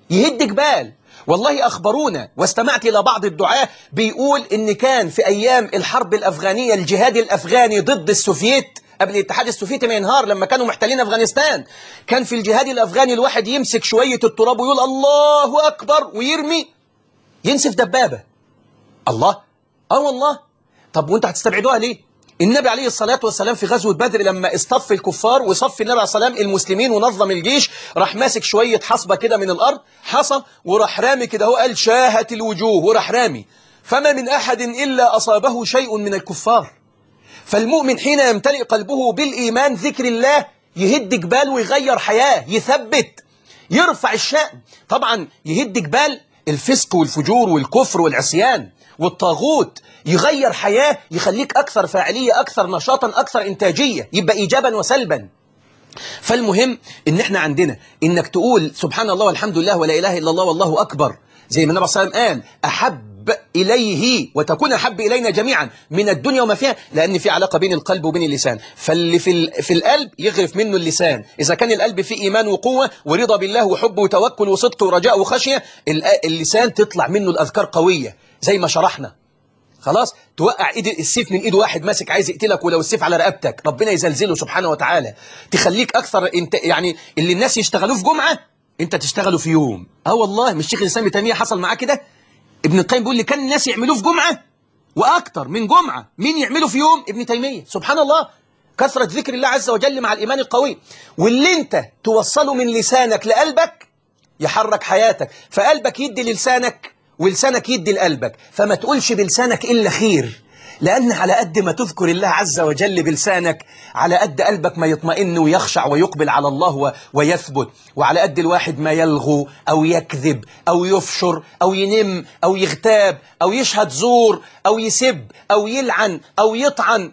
يهد جبال والله أخبرونا واستمعت إلى بعض الدعاة بيقول إن كان في أيام الحرب الأفغانية الجهاد الأفغاني ضد السوفييت قبل الاتحاد السوفيتي ما ينهار لما كانوا محتلين أفغانستان كان في الجهاد الأفغاني الواحد يمسك شوية التراب ويقول الله أكبر ويرمي ينسف دبابة الله اه والله طب وانت هتستبعدوها ليه النبي عليه الصلاة والسلام في غزوة بدر لما اصطف الكفار وصف النبي عليه الصلاة والسلام المسلمين ونظم الجيش راح ماسك شوية حصبة كده من الأرض حصى وراح رامي كده هو قال شاهت الوجوه وراح رامي فما من أحد إلا أصابه شيء من الكفار فالمؤمن حين يمتلئ قلبه بالإيمان ذكر الله يهد جبال ويغير حياة يثبت يرفع الشأن طبعا يهد جبال الفسق والفجور والكفر والعصيان والطاغوت يغير حياة يخليك أكثر فاعلية أكثر نشاطا أكثر إنتاجية يبقى إيجابا وسلبا فالمهم إن إحنا عندنا إنك تقول سبحان الله والحمد لله ولا إله إلا الله والله أكبر زي ما النبي صلى الله عليه وسلم قال أحب إليه وتكون أحب إلينا جميعا من الدنيا وما فيها لأن في علاقة بين القلب وبين اللسان فاللي في, ال- في القلب يغرف منه اللسان إذا كان القلب فيه إيمان وقوة ورضا بالله وحب وتوكل وصدق ورجاء وخشية ال- اللسان تطلع منه الأذكار قوية زي ما شرحنا خلاص توقع ايد السيف من ايد واحد ماسك عايز يقتلك ولو السيف على رقبتك ربنا يزلزله سبحانه وتعالى تخليك اكثر انت يعني اللي الناس يشتغلوه في جمعه انت تشتغله في يوم اه والله مش شيخ الاسلام ابن تيميه حصل معاه كده ابن القيم بيقول لي كان الناس يعملوه في جمعه واكتر من جمعه مين يعمله في يوم ابن تيميه سبحان الله كثره ذكر الله عز وجل مع الايمان القوي واللي انت توصله من لسانك لقلبك يحرك حياتك فقلبك يدي للسانك ولسانك يدي لقلبك فما تقولش بلسانك إلا خير لأن على قد ما تذكر الله عز وجل بلسانك على قد قلبك ما يطمئن ويخشع ويقبل على الله و- ويثبت وعلى قد الواحد ما يلغو أو يكذب أو يفشر أو ينم أو يغتاب أو يشهد زور أو يسب أو يلعن أو يطعن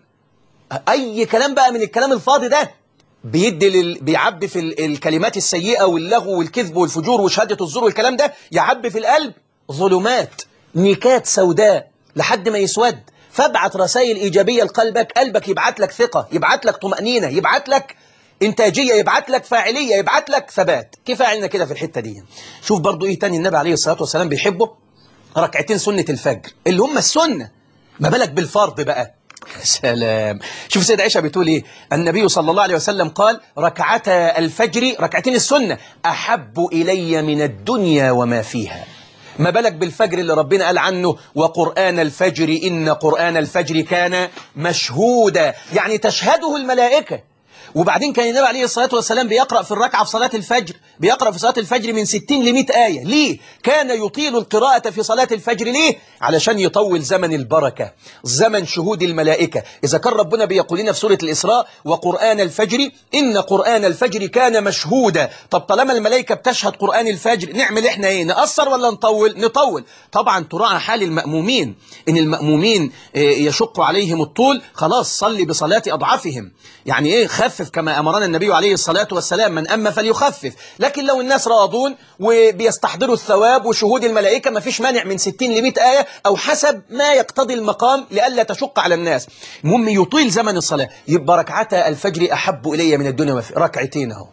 أي كلام بقى من الكلام الفاضي ده بيدي لل... بيعبي في ال- الكلمات السيئة واللغو والكذب والفجور وشهادة الزور والكلام ده يعبي في القلب ظلمات نكات سوداء لحد ما يسود فابعت رسائل إيجابية لقلبك قلبك يبعت لك ثقة يبعت لك طمأنينة يبعت لك إنتاجية يبعت لك فاعلية يبعت لك ثبات كيف علينا كده في الحتة دي شوف برضو إيه تاني النبي عليه الصلاة والسلام بيحبه ركعتين سنة الفجر اللي هم السنة ما بالك بالفرض بقى سلام شوف سيد عائشة بتقول ايه النبي صلى الله عليه وسلم قال ركعتا الفجر ركعتين السنة أحب إلي من الدنيا وما فيها ما بالك بالفجر اللي ربنا قال عنه وقرآن الفجر إن قرآن الفجر كان مشهودا يعني تشهده الملائكة وبعدين كان النبي عليه الصلاة والسلام بيقرأ في الركعة في صلاة الفجر بيقرأ في صلاة الفجر من 60 ل 100 آية ليه؟ كان يطيل القراءة في صلاة الفجر ليه؟ علشان يطول زمن البركة زمن شهود الملائكة إذا كان ربنا بيقول لنا في سورة الإسراء وقرآن الفجر إن قرآن الفجر كان مشهودا طب طالما الملائكة بتشهد قرآن الفجر نعمل إحنا إيه؟ نقصر ولا نطول؟ نطول طبعا تراعى حال المأمومين إن المأمومين آه، يشق عليهم الطول خلاص صلي بصلاة أضعافهم يعني إيه خفف كما أمرنا النبي عليه الصلاة والسلام من أما فليخفف لكن لو الناس راضون وبيستحضروا الثواب وشهود الملائكة ما فيش مانع من 60 ل 100 آية أو حسب ما يقتضي المقام لئلا تشق على الناس المهم يطيل زمن الصلاة يبقى ركعتا الفجر أحب إلي من الدنيا وفي ركعتين أهو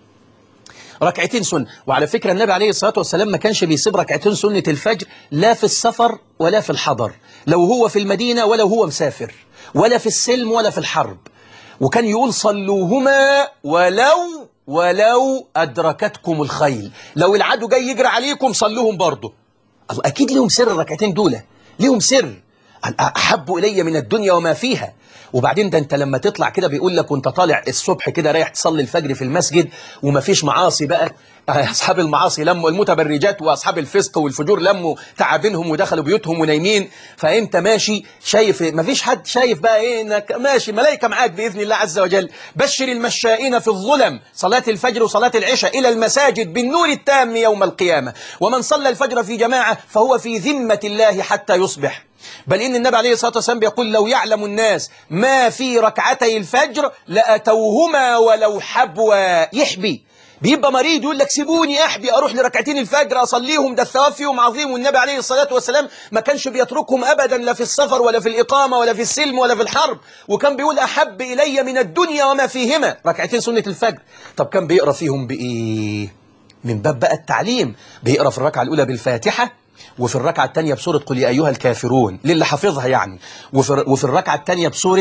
ركعتين سنة وعلى فكرة النبي عليه الصلاة والسلام ما كانش بيسيب ركعتين سنة الفجر لا في السفر ولا في الحضر لو هو في المدينة ولا هو مسافر ولا في السلم ولا في الحرب وكان يقول صلوهما ولو ولو أدركتكم الخيل لو العدو جاي يجري عليكم صلوهم برضه الله أكيد لهم سر الركعتين دول ليهم سر أحب إلي من الدنيا وما فيها وبعدين ده انت لما تطلع كده بيقول لك وانت طالع الصبح كده رايح تصلي الفجر في المسجد ومفيش معاصي بقى اصحاب المعاصي لموا المتبرجات واصحاب الفسق والفجور لموا تعابينهم ودخلوا بيوتهم ونايمين فانت ماشي شايف مفيش حد شايف بقى ايه انك ماشي ملائكه معاك باذن الله عز وجل بشر المشائين في الظلم صلاه الفجر وصلاه العشاء الى المساجد بالنور التام يوم القيامه ومن صلى الفجر في جماعه فهو في ذمه الله حتى يصبح بل إن النبي عليه الصلاة والسلام بيقول لو يعلم الناس ما في ركعتي الفجر لأتوهما ولو حبوا يحبي بيبقى مريض يقول لك سيبوني أحبي أروح لركعتين الفجر أصليهم ده الثواب فيهم عظيم والنبي عليه الصلاة والسلام ما كانش بيتركهم أبدا لا في السفر ولا في الإقامة ولا في السلم ولا في الحرب وكان بيقول أحب إلي من الدنيا وما فيهما ركعتين سنة الفجر طب كان بيقرأ فيهم بإيه من باب بقى التعليم بيقرأ في الركعة الأولى بالفاتحة وفي الركعة الثانية بسورة قل يا أيها الكافرون للي حافظها يعني وفي, وفي الركعة الثانية بسورة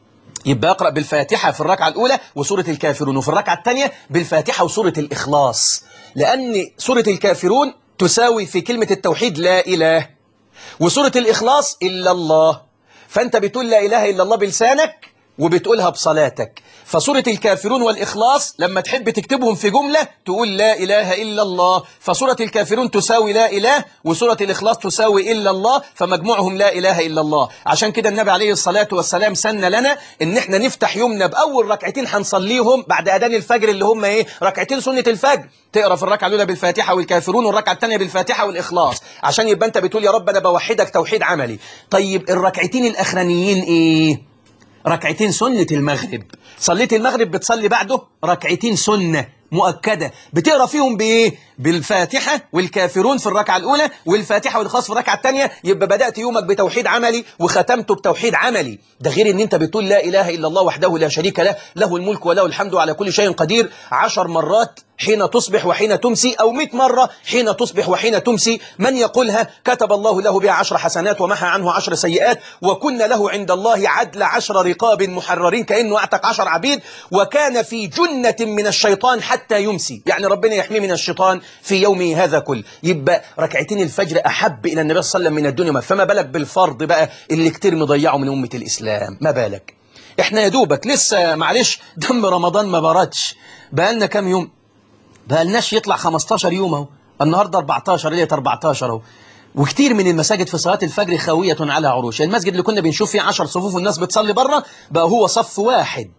يبقى يقرأ بالفاتحة في الركعة الأولى وسورة الكافرون وفي الركعة الثانية بالفاتحة وسورة الإخلاص لأن سورة الكافرون تساوي في كلمة التوحيد لا إله وسورة الإخلاص إلا الله فأنت بتقول لا إله إلا الله بلسانك وبتقولها بصلاتك فسورة الكافرون والإخلاص لما تحب تكتبهم في جملة تقول لا إله إلا الله فسورة الكافرون تساوي لا إله وسورة الإخلاص تساوي إلا الله فمجموعهم لا إله إلا الله عشان كده النبي عليه الصلاة والسلام سن لنا إن إحنا نفتح يومنا بأول ركعتين هنصليهم بعد أذان الفجر اللي هم إيه ركعتين سنة الفجر تقرا في الركعه الاولى بالفاتحه والكافرون والركعه الثانيه بالفاتحه والاخلاص عشان يبقى انت بتقول يا رب انا بوحدك توحيد عملي طيب الركعتين الاخرانيين ايه ركعتين سنة المغرب صليت المغرب بتصلي بعده ركعتين سنة مؤكدة بتقرأ فيهم بإيه؟ بالفاتحة والكافرون في الركعة الأولى والفاتحة والخاص في الركعة الثانية يبقى بدأت يومك بتوحيد عملي وختمته بتوحيد عملي ده غير ان انت بتقول لا إله إلا الله وحده لا شريك له له الملك وله الحمد على كل شيء قدير عشر مرات حين تصبح وحين تمسي أو مئة مرة حين تصبح وحين تمسي من يقولها كتب الله له بها عشر حسنات ومحى عنه عشر سيئات وكن له عند الله عدل عشر رقاب محررين كأنه أعتق عشر عبيد وكان في جنة من الشيطان حتى يمسي يعني ربنا يحميه من الشيطان في يومه هذا كل يبقى ركعتين الفجر أحب إلى النبي صلى الله عليه وسلم من الدنيا فما بالك بالفرض بقى اللي كتير مضيعه من أمة الإسلام ما بالك احنا يا دوبك لسه معلش دم رمضان ما بردش بقالنا كام يوم بقالناش يطلع 15 يوم اهو النهارده 14 ليله 14 اهو وكتير من المساجد في صلاه الفجر خاويه على عروش المسجد اللي كنا بنشوف فيه 10 صفوف والناس بتصلي بره بقى هو صف واحد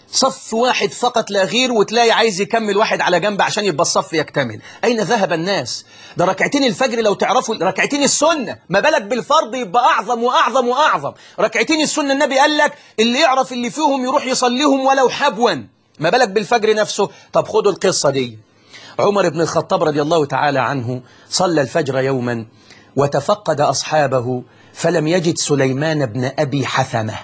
صف واحد فقط لا غير وتلاقي عايز يكمل واحد على جنب عشان يبقى الصف يكتمل أين ذهب الناس ده ركعتين الفجر لو تعرفوا ركعتين السنة ما بالك بالفرض يبقى أعظم وأعظم وأعظم ركعتين السنة النبي قال لك اللي يعرف اللي فيهم يروح يصليهم ولو حبوا ما بالك بالفجر نفسه طب خدوا القصة دي عمر بن الخطاب رضي الله تعالى عنه صلى الفجر يوما وتفقد أصحابه فلم يجد سليمان بن أبي حثمة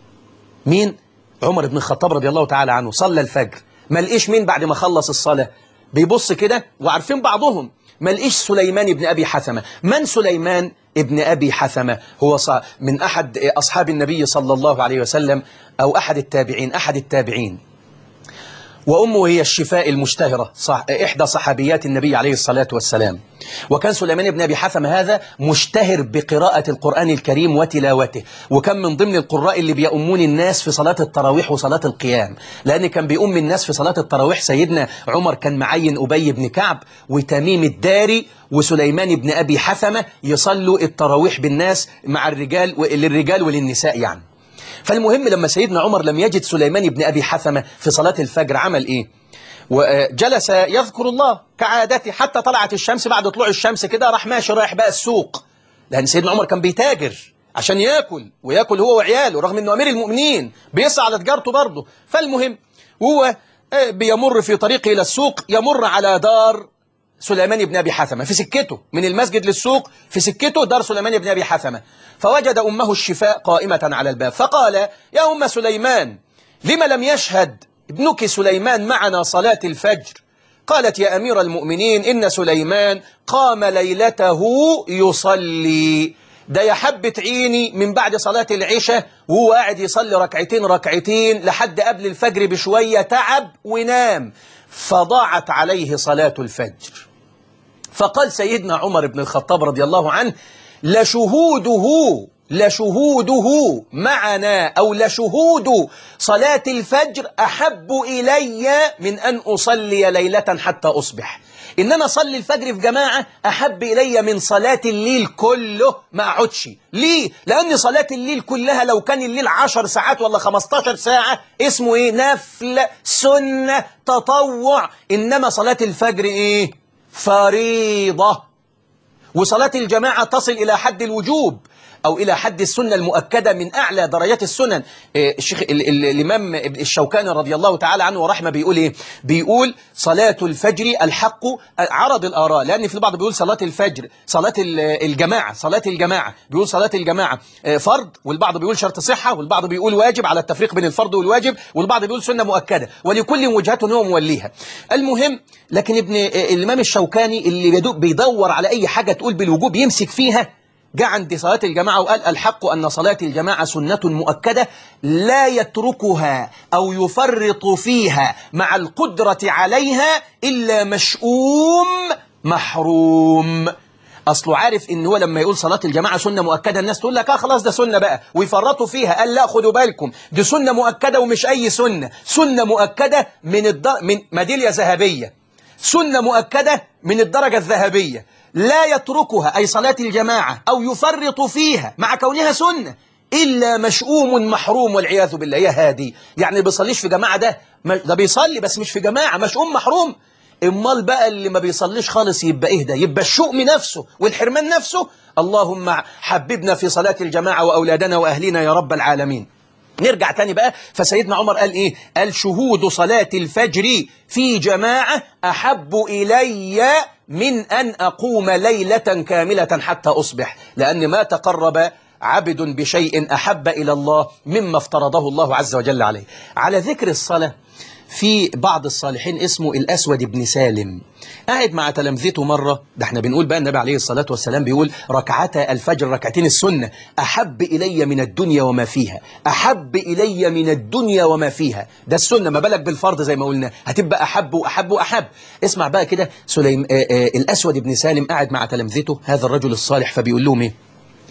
مين؟ عمر بن الخطاب رضي الله تعالى عنه صلى الفجر ما لقيش مين بعد ما خلص الصلاة بيبص كده وعارفين بعضهم ما لقيش سليمان بن أبي حثمة من سليمان ابن أبي حثمة هو من أحد أصحاب النبي صلى الله عليه وسلم أو أحد التابعين أحد التابعين وأمه هي الشفاء المشتهرة صح إحدى صحابيات النبي عليه الصلاة والسلام وكان سليمان بن أبي حثم هذا مشتهر بقراءة القرآن الكريم وتلاوته وكان من ضمن القراء اللي بيأمون الناس في صلاة التراويح وصلاة القيام لأن كان بيؤم الناس في صلاة التراويح سيدنا عمر كان معين أبي بن كعب وتميم الداري وسليمان بن أبي حثمة يصلوا التراويح بالناس مع الرجال للرجال وللنساء يعني فالمهم لما سيدنا عمر لم يجد سليمان بن أبي حثمة في صلاة الفجر عمل إيه وجلس يذكر الله كعادته حتى طلعت الشمس بعد طلوع الشمس كده راح ماشي رايح بقى السوق لأن سيدنا عمر كان بيتاجر عشان ياكل وياكل هو وعياله رغم انه امير المؤمنين بيسعى على تجارته برضه فالمهم هو بيمر في طريقه الى السوق يمر على دار سليمان بن أبي حثمة في سكته من المسجد للسوق في سكته دار سليمان بن أبي حثمة فوجد أمه الشفاء قائمة على الباب فقال يا أم سليمان لما لم يشهد ابنك سليمان معنا صلاة الفجر قالت يا أمير المؤمنين إن سليمان قام ليلته يصلي ده يا حبة عيني من بعد صلاة العشاء وهو قاعد يصلي ركعتين ركعتين لحد قبل الفجر بشوية تعب ونام فضاعت عليه صلاة الفجر فقال سيدنا عمر بن الخطاب رضي الله عنه لشهوده لشهوده معنا أو لشهود صلاة الفجر أحب إلي من أن أصلي ليلة حتى أصبح إن أنا أصلي الفجر في جماعة أحب إلي من صلاة الليل كله ما أقعدش ليه؟ لأن صلاة الليل كلها لو كان الليل عشر ساعات ولا خمستاشر ساعة اسمه إيه؟ نفل سنة تطوع إنما صلاة الفجر إيه؟ فريضة وصلاة الجماعة تصل إلى حد الوجوب أو إلى حد السنة المؤكدة من أعلى درجات السنن إيه، الشيخ ال- ال- الإمام الشوكاني رضي الله تعالى عنه ورحمه بيقول إيه بيقول صلاة الفجر الحق عرض الآراء لأن في البعض بيقول صلاة الفجر صلاة ال- الجماعة صلاة الجماعة بيقول صلاة الجماعة آه، فرض والبعض بيقول شرط صحة والبعض بيقول واجب على التفريق بين الفرض والواجب والبعض بيقول سنة مؤكدة ولكل وجهته هو موليها المهم لكن ابن آه، الإمام الشوكاني اللي بيدو- بيدور على أي حاجة تقول بالوجوب يمسك فيها جاء عند صلاة الجماعة وقال الحق أن صلاة الجماعة سنة مؤكدة لا يتركها أو يفرط فيها مع القدرة عليها إلا مشؤوم محروم أصله عارف إن هو لما يقول صلاة الجماعة سنة مؤكدة الناس تقول لك آه خلاص ده سنة بقى ويفرطوا فيها قال لا خدوا بالكم دي سنة مؤكدة ومش أي سنة سنة مؤكدة من الدر... من ميدالية ذهبية سنة مؤكدة من الدرجة الذهبية لا يتركها أي صلاة الجماعة أو يفرط فيها مع كونها سنة إلا مشؤوم محروم والعياذ بالله يا هادي يعني بيصليش في جماعة ده ما- ده بيصلي بس مش في جماعة مشؤوم محروم امال بقى اللي ما بيصليش خالص يبقى ايه ده يبقى الشؤم نفسه والحرمان نفسه اللهم حببنا في صلاة الجماعة وأولادنا وأهلنا يا رب العالمين نرجع تاني بقى فسيدنا عمر قال ايه قال شهود صلاة الفجر في جماعة أحب إلي من أن أقوم ليلة كاملة حتى أصبح لأن ما تقرب عبد بشيء أحب إلى الله مما افترضه الله عز وجل عليه على ذكر الصلاة في بعض الصالحين اسمه الأسود بن سالم قاعد مع تلامذته مرة ده احنا بنقول بقى النبي عليه الصلاة والسلام بيقول ركعتا الفجر ركعتين السنة أحب إلي من الدنيا وما فيها أحب إلي من الدنيا وما فيها ده السنة ما بالك بالفرض زي ما قلنا هتبقى أحب وأحب وأحب اسمع بقى كده سليم آه آه الأسود بن سالم قاعد مع تلامذته هذا الرجل الصالح فبيقول لهم ايه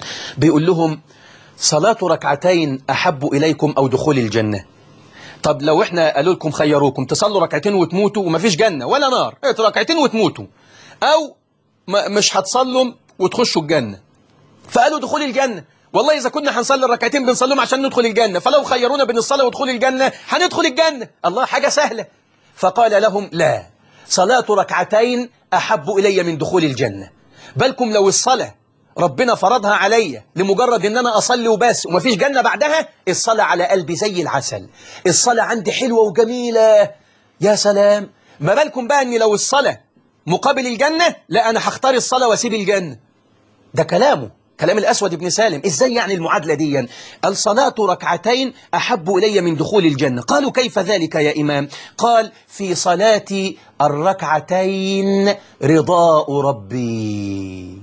بيقول لهم صلاة ركعتين أحب إليكم أو دخول الجنة طب لو احنا قالوا لكم خيروكم تصلوا ركعتين وتموتوا ومفيش جنة ولا نار ايه ركعتين وتموتوا او ما مش هتصلوا وتخشوا الجنة فقالوا دخول الجنة والله إذا كنا هنصلي الركعتين بنصليهم عشان ندخل الجنة فلو خيرونا بين الصلاة ودخول الجنة هندخل الجنة الله حاجة سهلة فقال لهم لا صلاة ركعتين أحب إلي من دخول الجنة بالكم لو الصلاة ربنا فرضها عليا لمجرد ان انا اصلي وبس ومفيش جنة بعدها الصلاة على قلبي زي العسل الصلاة عندي حلوة وجميلة يا سلام ما بالكم بقى ان لو الصلاة مقابل الجنة لا انا هختار الصلاة واسيب الجنة ده كلامه كلام الأسود بن سالم إزاي يعني المعادلة دي الصلاة ركعتين أحب إلي من دخول الجنة قالوا كيف ذلك يا إمام قال في صلاة الركعتين رضاء ربي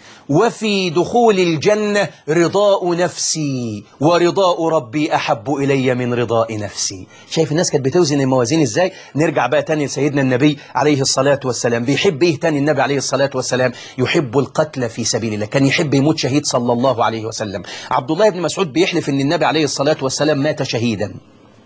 وفي دخول الجنة رضاء نفسي ورضاء ربي أحب إلي من رضاء نفسي شايف الناس كانت بتوزن الموازين إزاي نرجع بقى تاني لسيدنا النبي عليه الصلاة والسلام بيحب إيه تاني النبي عليه الصلاة والسلام يحب القتل في سبيل الله كان يحب يموت شهيد صلى الله عليه وسلم عبد الله بن مسعود بيحلف أن النبي عليه الصلاة والسلام مات شهيدا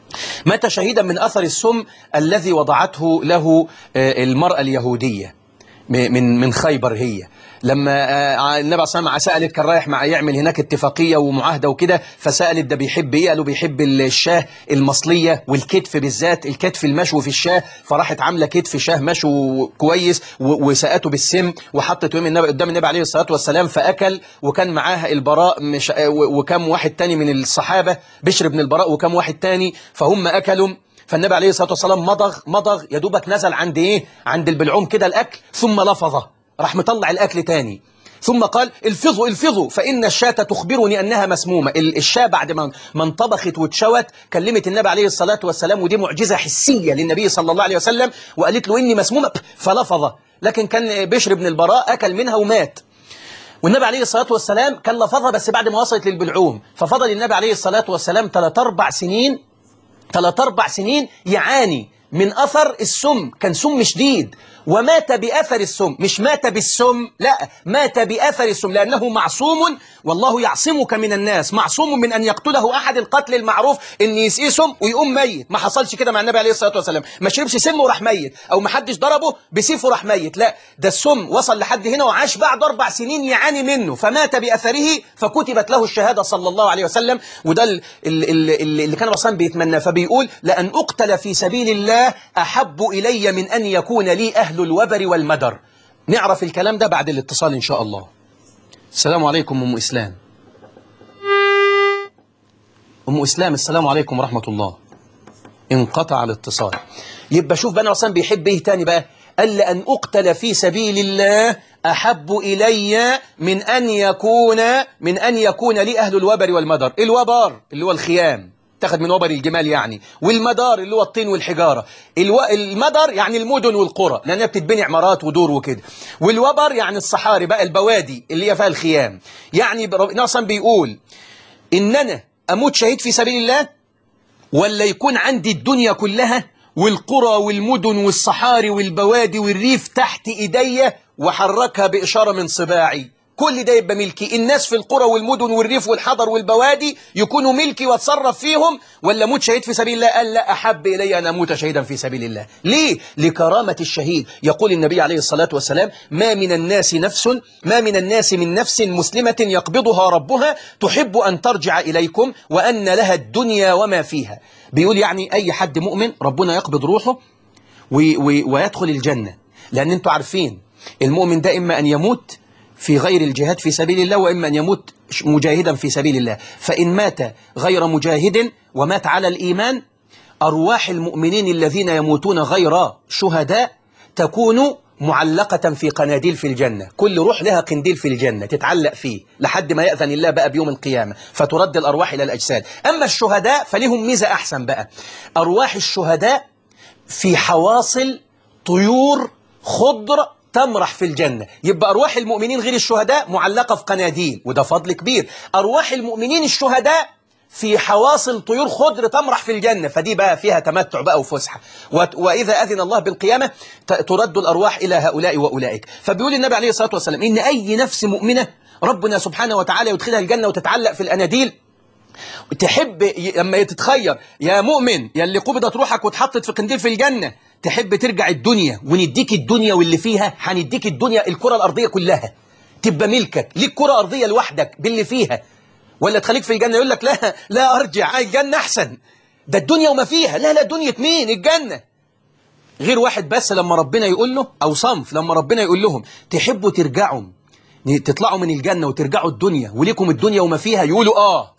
مات شهيدا من أثر السم الذي وضعته له آه، المرأة اليهودية م- من من خيبر هي لما آه، النبي صلى الله عليه وسلم سألت كان رايح مع يعمل هناك اتفاقية ومعاهدة وكده فسألت ده بيحب ايه قالوا بيحب الشاه المصلية والكتف بالذات الكتف المشوي في الشاه فراحت عاملة كتف شاه مشوي كويس و- وسقته بالسم وحطت يوم النبي قدام النبي عليه الصلاة والسلام فأكل وكان معاها البراء مش آه، و- وكم واحد تاني من الصحابة بشر بن البراء وكم واحد تاني فهم أكلوا فالنبي عليه الصلاة والسلام مضغ مضغ يا دوبك نزل عند ايه عند البلعوم كده الأكل ثم لفظه راح مطلع الأكل تاني ثم قال الفظوا الفظوا فإن الشاة تخبرني أنها مسمومة ال- الشاة بعد ما ما انطبخت واتشوت كلمت النبي عليه الصلاة والسلام ودي معجزة حسية للنبي صلى الله عليه وسلم وقالت له إني مسمومة فلفظ لكن كان بشر بن البراء أكل منها ومات والنبي عليه الصلاة والسلام كان لفظها بس بعد ما وصلت للبلعوم ففضل النبي عليه الصلاة والسلام ثلاث أربع سنين ثلاث أربع سنين يعاني من أثر السم كان سم شديد ومات بأثر السم مش مات بالسم لا مات بأثر السم لأنه معصوم والله يعصمك من الناس معصوم من أن يقتله أحد القتل المعروف إن يسقيه سم ويقوم ميت ما حصلش كده مع النبي عليه الصلاة والسلام ما شربش سم وراح ميت أو ما حدش ضربه بسيفه راح ميت لا ده السم وصل لحد هنا وعاش بعد أربع سنين يعاني منه فمات بأثره فكتبت له الشهادة صلى الله عليه وسلم وده ال- ال- ال- ال- اللي كان رسام بيتمنى فبيقول لأن أقتل في سبيل الله أحب إلي من أن يكون لي أهل الوبر والمدر نعرف الكلام ده بعد الاتصال إن شاء الله السلام عليكم أم إسلام أم إسلام السلام عليكم ورحمة الله انقطع الاتصال يبقى شوف بقى أنا أصلا بيحب إيه تاني بقى قال لأن أقتل في سبيل الله أحب إلي من أن يكون من أن لي لي أهل الوبر والمدر الوبر اللي هو الخيام تاخد من وبر الجمال يعني والمدار اللي هو الطين والحجارة الو... المدر يعني المدن والقرى لأنها بتتبني عمارات ودور وكده والوبر يعني الصحاري بقى البوادي اللي هي فيها الخيام يعني ناصا بيقول إن أنا أموت شهيد في سبيل الله ولا يكون عندي الدنيا كلها والقرى والمدن والصحاري والبوادي والريف تحت إيديا وحركها بإشارة من صباعي كل ده يبقى ملكي الناس في القرى والمدن والريف والحضر والبوادي يكونوا ملكي واتصرف فيهم ولا موت شهيد في سبيل الله قال لا أحب إلي أن أموت شهيدا في سبيل الله ليه؟ لكرامة الشهيد يقول النبي عليه الصلاة والسلام ما من الناس نفس ما من الناس من نفس مسلمة يقبضها ربها تحب أن ترجع إليكم وأن لها الدنيا وما فيها بيقول يعني أي حد مؤمن ربنا يقبض روحه ويدخل الجنة لأن أنتوا عارفين المؤمن ده إما أن يموت في غير الجهاد في سبيل الله وإما أن يموت مجاهدا في سبيل الله فإن مات غير مجاهد ومات على الإيمان أرواح المؤمنين الذين يموتون غير شهداء تكون معلقة في قناديل في الجنة كل روح لها قنديل في الجنة تتعلق فيه لحد ما يأذن الله بقى بيوم القيامة فترد الأرواح إلى الأجساد أما الشهداء فلهم ميزة أحسن بقى أرواح الشهداء في حواصل طيور خضر تمرح في الجنة يبقى أرواح المؤمنين غير الشهداء معلقة في قناديل وده فضل كبير أرواح المؤمنين الشهداء في حواصل طيور خضر تمرح في الجنة فدي بقى فيها تمتع بقى وفسحة وإذا أذن الله بالقيامة ترد الأرواح إلى هؤلاء وأولئك فبيقول النبي عليه الصلاة والسلام إن أي نفس مؤمنة ربنا سبحانه وتعالى يدخلها الجنة وتتعلق في الأناديل تحب لما تتخير يا مؤمن يا اللي قبضت روحك واتحطت في قنديل في الجنة تحب ترجع الدنيا ونديك الدنيا واللي فيها هنديك الدنيا الكرة الأرضية كلها تبقى ملكك ليك كرة أرضية لوحدك باللي فيها ولا تخليك في الجنة يقول لك لا لا أرجع الجنة أحسن ده الدنيا وما فيها لا لا دنيا مين الجنة غير واحد بس لما ربنا يقول له أو صنف لما ربنا يقول لهم تحبوا ترجعوا تطلعوا من الجنة وترجعوا الدنيا وليكم الدنيا وما فيها يقولوا آه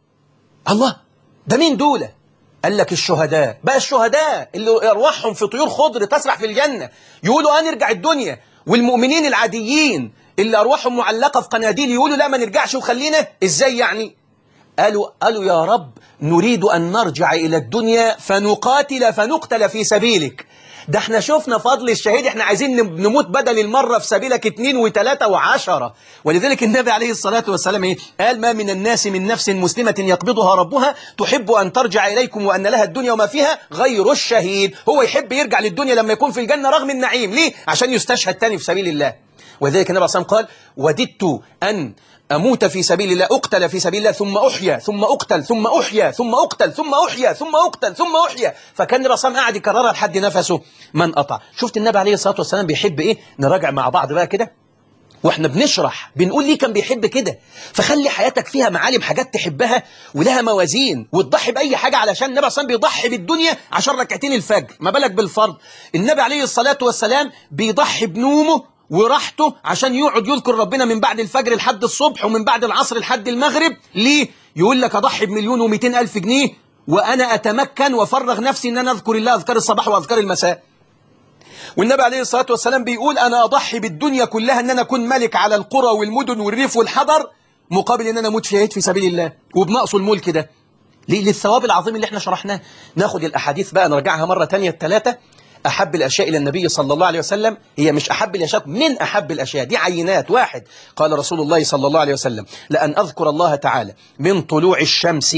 الله ده مين دولة قال لك الشهداء بقى الشهداء اللي أرواحهم في طيور خضر تسرح في الجنة يقولوا آه نرجع الدنيا والمؤمنين العاديين اللي أرواحهم معلقة في قناديل يقولوا لا ما نرجعش وخلينا إزاي يعني قالوا, قالوا يا رب نريد أن نرجع إلى الدنيا فنقاتل فنقتل في سبيلك ده احنا شفنا فضل الشهيد احنا عايزين نموت بدل المرة في سبيلك اتنين وتلاتة وعشرة ولذلك النبي عليه الصلاة والسلام ايه قال ما من الناس من نفس مسلمة يقبضها ربها تحب أن ترجع إليكم وأن لها الدنيا وما فيها غير الشهيد هو يحب يرجع للدنيا لما يكون في الجنة رغم النعيم ليه؟ عشان يستشهد تاني في سبيل الله وذلك النبي عليه الصلاة والسلام قال وددت أن أموت في سبيل الله أقتل في سبيل الله ثم أحيا ثم أقتل ثم أحيا ثم أقتل ثم أحيا ثم أقتل ثم أحيا فكان الرسام قاعد يكررها لحد نفسه من قطع شفت النبي عليه الصلاة والسلام بيحب إيه نراجع مع بعض بقى كده واحنا بنشرح بنقول ليه كان بيحب كده فخلي حياتك فيها معالم حاجات تحبها ولها موازين وتضحي بأي حاجة علشان النبي صلى بيضحي بالدنيا عشان ركعتين الفجر ما بالك بالفرض النبي عليه الصلاة والسلام بيضحي بنومه وراحته عشان يقعد يذكر ربنا من بعد الفجر لحد الصبح ومن بعد العصر لحد المغرب ليه؟ يقول لك أضحي بمليون ومئتين ألف جنيه وأنا أتمكن وفرغ نفسي أن أنا أذكر الله أذكار الصباح وأذكار المساء والنبي عليه الصلاة والسلام بيقول أنا أضحي بالدنيا كلها أن أنا أكون ملك على القرى والمدن والريف والحضر مقابل أن أنا أموت شهيد في سبيل الله وبنقص الملك ده ليه للثواب العظيم اللي احنا شرحناه ناخد الأحاديث بقى نرجعها مرة تانية الثلاثة أحب الأشياء إلى النبي صلى الله عليه وسلم هي مش أحب الأشياء من أحب الأشياء دي عينات واحد قال رسول الله صلى الله عليه وسلم لأن أذكر الله تعالى من طلوع الشمس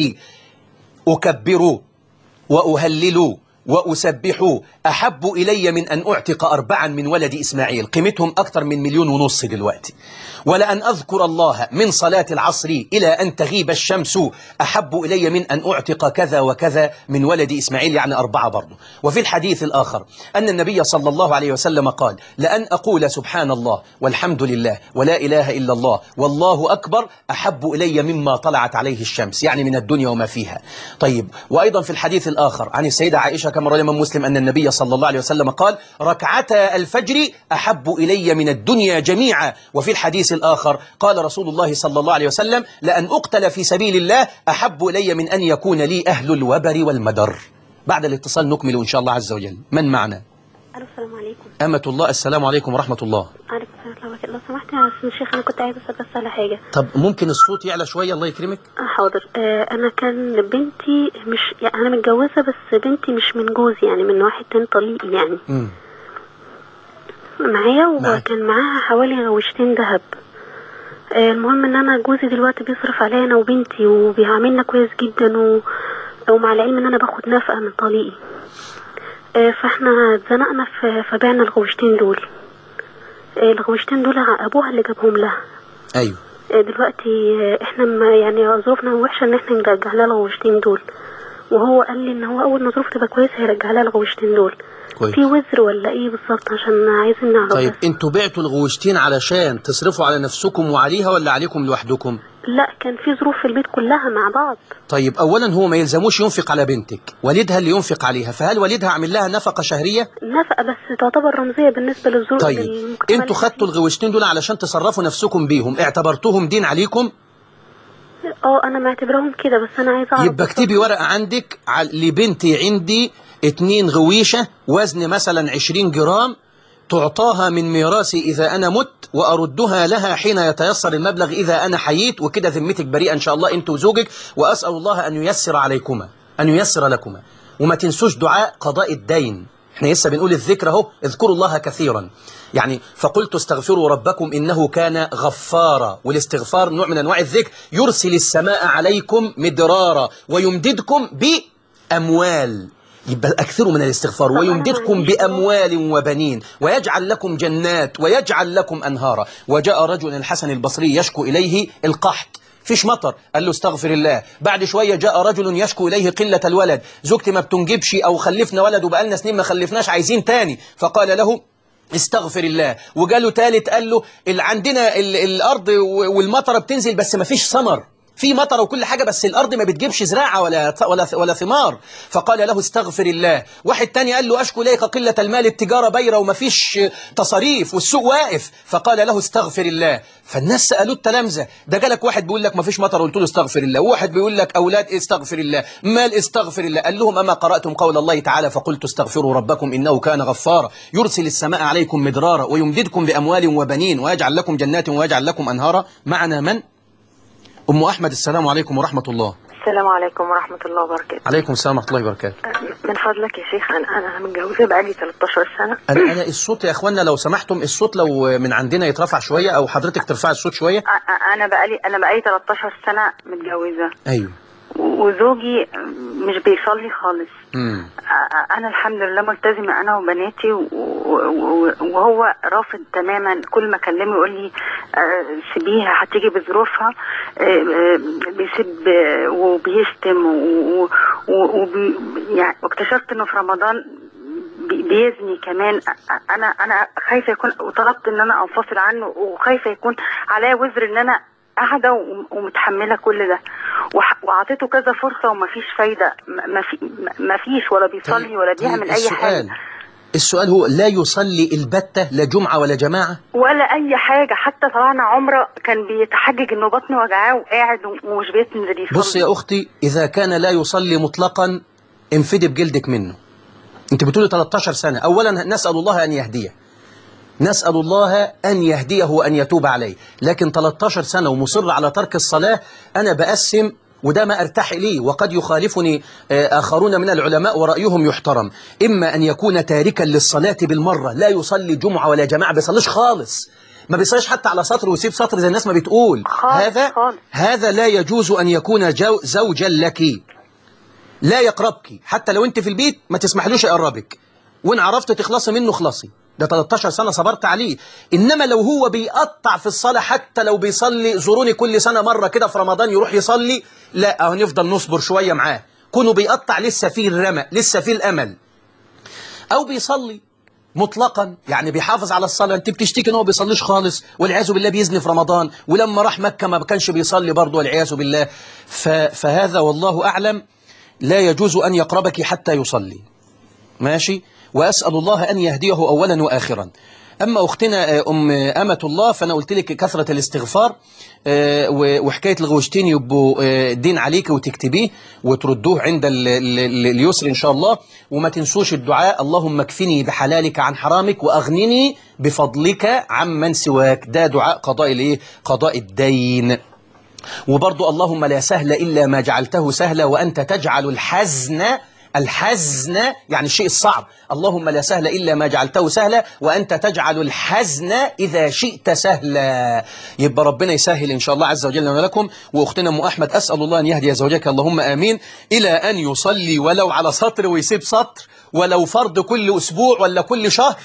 أكبر وأهلل وأسبح أحب إلي من أن أعتق أربعا من ولد إسماعيل قيمتهم أكثر من مليون ونص دلوقتي ولأن أذكر الله من صلاة العصر إلى أن تغيب الشمس أحب إلي من أن أعتق كذا وكذا من ولد إسماعيل يعني أربعة برضه وفي الحديث الآخر أن النبي صلى الله عليه وسلم قال لأن أقول سبحان الله والحمد لله ولا إله إلا الله والله أكبر أحب إلي مما طلعت عليه الشمس يعني من الدنيا وما فيها طيب وأيضا في الحديث الآخر عن السيدة عائشة كما روى الإمام مسلم أن النبي صلى الله عليه وسلم قال ركعتا الفجر أحب إلي من الدنيا جميعا وفي الحديث الآخر قال رسول الله صلى الله عليه وسلم لأن أقتل في سبيل الله أحب إلي من أن يكون لي أهل الوبر والمدر بعد الاتصال نكمل إن شاء الله عز وجل من معنا الو السلام عليكم أمة الله السلام عليكم ورحمة الله عليكم السلام ورحمة الله وبركاته لو سمحت يا أستاذ الشيخ أنا كنت عايزة أسأل بس على حاجة طب ممكن الصوت يعلى شوية الله يكرمك آه، حاضر آه، أنا كان بنتي مش يعني أنا متجوزة بس بنتي مش من جوزي يعني من واحد تاني طليقي يعني مم. معايا معاك. وكان معاها حوالي غوشتين ذهب آه، المهم ان انا جوزي دلوقتي بيصرف عليا انا وبنتي وبيعاملنا كويس جدا و... ومع العلم ان انا باخد نفقه من طليقي آه، فاحنا اتزنقنا في فبعنا الغوشتين دول آه، الغوشتين دول ابوها اللي جابهم لها أيوه آه، دلوقتي آه، احنا ما يعني ظروفنا وحشه ان احنا نرجع لها الغوشتين دول وهو قال لي ان هو اول ما ظروفه تبقى كويسه هيرجع لها الغوشتين دول كويس في وزر ولا ايه بالظبط عشان عايزين نعرف طيب بس. انتوا بعتوا الغوشتين علشان تصرفوا على نفسكم وعليها ولا عليكم لوحدكم لا كان في ظروف في البيت كلها مع بعض طيب اولا هو ما يلزموش ينفق على بنتك والدها اللي ينفق عليها فهل والدها عامل لها نفقة شهرية نفقة بس تعتبر رمزية بالنسبة للظروف طيب للمجتمع انتوا اللي خدتوا الغوشتين دول علشان تصرفوا نفسكم بيهم اعتبرتوهم دين عليكم فيه. اه انا معتبرهم كده بس انا عايزة اعرف يبقى بالظبط. اكتبي ورقة عندك ع- لبنتي عندي اتنين غويشة وزن مثلا 20 جرام تعطاها من ميراثي إذا أنا مت وأردها لها حين يتيسر المبلغ إذا أنا حييت وكده ذمتك بريئة إن شاء الله أنت وزوجك وأسأل الله أن ييسر عليكما أن ييسر لكما وما تنسوش دعاء قضاء الدين احنا لسه بنقول الذكر اهو اذكروا الله كثيرا يعني فقلت استغفروا ربكم إنه كان غفارا والاستغفار نوع من أنواع الذكر يرسل السماء عليكم مدرارا ويمددكم بأموال يبقى أكثروا من الاستغفار طب أنا ويمددكم معلش بقى. بأموال وبنين ويجعل لكم جنات ويجعل لكم أنهارا وجاء رجل الحسن البصري يشكو إليه القحط فيش مطر قال له استغفر الله بعد شوية جاء رجل يشكو إليه قلة الولد زوجتي ما بتنجبش أو خلفنا ولد وبقالنا سنين ما خلفناش عايزين تاني فقال له استغفر الله وجاله تالت قال له ال- عندنا ال- الأرض و- والمطرة بتنزل بس ما فيش ثمر في مطر وكل حاجة بس الأرض ما بتجيبش زراعة ولا ولا ولا ثمار فقال له استغفر الله واحد تاني قال له أشكو إليك قلة المال التجارة بايرة وما فيش تصاريف والسوق واقف فقال له استغفر الله فالناس سألوه التلامذة ده جالك واحد بيقول لك ما فيش مطر قلت له استغفر الله وواحد بيقول لك أولاد استغفر الله مال استغفر الله قال لهم أما قرأتم قول الله تعالى فقلت استغفروا ربكم إنه كان غفارا يرسل السماء عليكم مدرارا ويمددكم بأموال وبنين ويجعل لكم جنات ويجعل لكم أنهارا معنا من؟ أم أحمد السلام عليكم ورحمة الله السلام عليكم ورحمة الله وبركاته عليكم السلام ورحمة الله وبركاته من فضلك يا شيخ أنا أنا متجوزة بقالي 13 سنة أنا, أنا الصوت يا أخوانا لو سمحتم الصوت لو من عندنا يترفع شوية أو حضرتك ترفع الصوت شوية أ- أ- أنا بقالي أنا بقالي 13 سنة متجوزة أيوه و- وزوجي مش بيصلي خالص مم. أ- أنا الحمد لله ملتزمة أنا وبناتي و- و- وهو رافض تماما كل ما أكلمه يقول لي آه، سيبيها هتيجي بظروفها آه، آه، بيسب آه، وبيشتم و- و- و- وبي- يعني واكتشفت إنه في رمضان بي- بيزني كمان أ- انا انا خايفه يكون وطلبت ان انا انفصل عنه وخايفه يكون عليا وزر ان انا قاعده وم- ومتحمله كل ده وح- واعطيته كذا فرصه ومفيش فايده م- ما في ما فيش ولا بيصلي ولا بيعمل اي السؤال حاجه السؤال هو لا يصلي البتة لا جمعة ولا جماعة ولا اي حاجه حتى طلعنا عمره كان بيتحجج انه بطنه وجعاه وقاعد ومش بينزل يصلي بص يا أختي إذا كان لا يصلي مطلقا انفدي بجلدك منه أنت بتقولي 13 سنة أولا نسأل الله أن يهديه نسأل الله أن يهديه وأن يتوب عليه لكن 13 سنة ومصر على ترك الصلاة أنا بقسم وده ما أرتاح إليه وقد يخالفني آه، آخرون من العلماء ورأيهم يحترم إما أن يكون تاركا للصلاة بالمرة لا يصلي جمعة ولا جماعة بيصليش خالص ما بيصليش حتى على سطر ويسيب سطر زي الناس ما بتقول خالص، هذا خالص. هذا لا يجوز أن يكون جو زوجا لك لا يقربك حتى لو انت في البيت ما تسمحلوش يقربك وان عرفت تخلصي منه خلصي ده 13 سنة صبرت عليه إنما لو هو بيقطع في الصلاة حتى لو بيصلي زوروني كل سنة مرة كده في رمضان يروح يصلي لا أهو نفضل نصبر شوية معاه كونه بيقطع لسه فيه الرمى لسه فيه الأمل أو بيصلي مطلقا يعني بيحافظ على الصلاة انت بتشتكي ان هو بيصليش خالص والعياذ بالله بيزني في رمضان ولما راح مكة ما كانش بيصلي برضه والعياذ بالله ف... فهذا والله أعلم لا يجوز أن يقربك حتى يصلي ماشي وأسأل الله أن يهديه أولا وآخرا أما أختنا آه، أم أمة الله فأنا قلت لك كثرة الاستغفار آه، و- وحكاية الغوشتين يبقوا آه، دين عليك وتكتبيه وتردوه عند ال- ال- ال- اليسر إن شاء الله وما تنسوش الدعاء اللهم اكفني بحلالك عن حرامك وأغنني بفضلك عمن سواك ده دعاء قضاء الايه قضاء الدين وبرضو اللهم لا سهل إلا ما جعلته سهلا وأنت تجعل الحزن الحزن يعني الشيء الصعب اللهم لا سهل إلا ما جعلته سهلا وأنت تجعل الحزن إذا شئت سهلا يبقى ربنا يسهل إن شاء الله عز وجل لنا ولكم وأختنا أم أحمد أسأل الله أن يهدي زوجك اللهم آمين إلى أن يصلي ولو على سطر ويسيب سطر ولو فرض كل أسبوع ولا كل شهر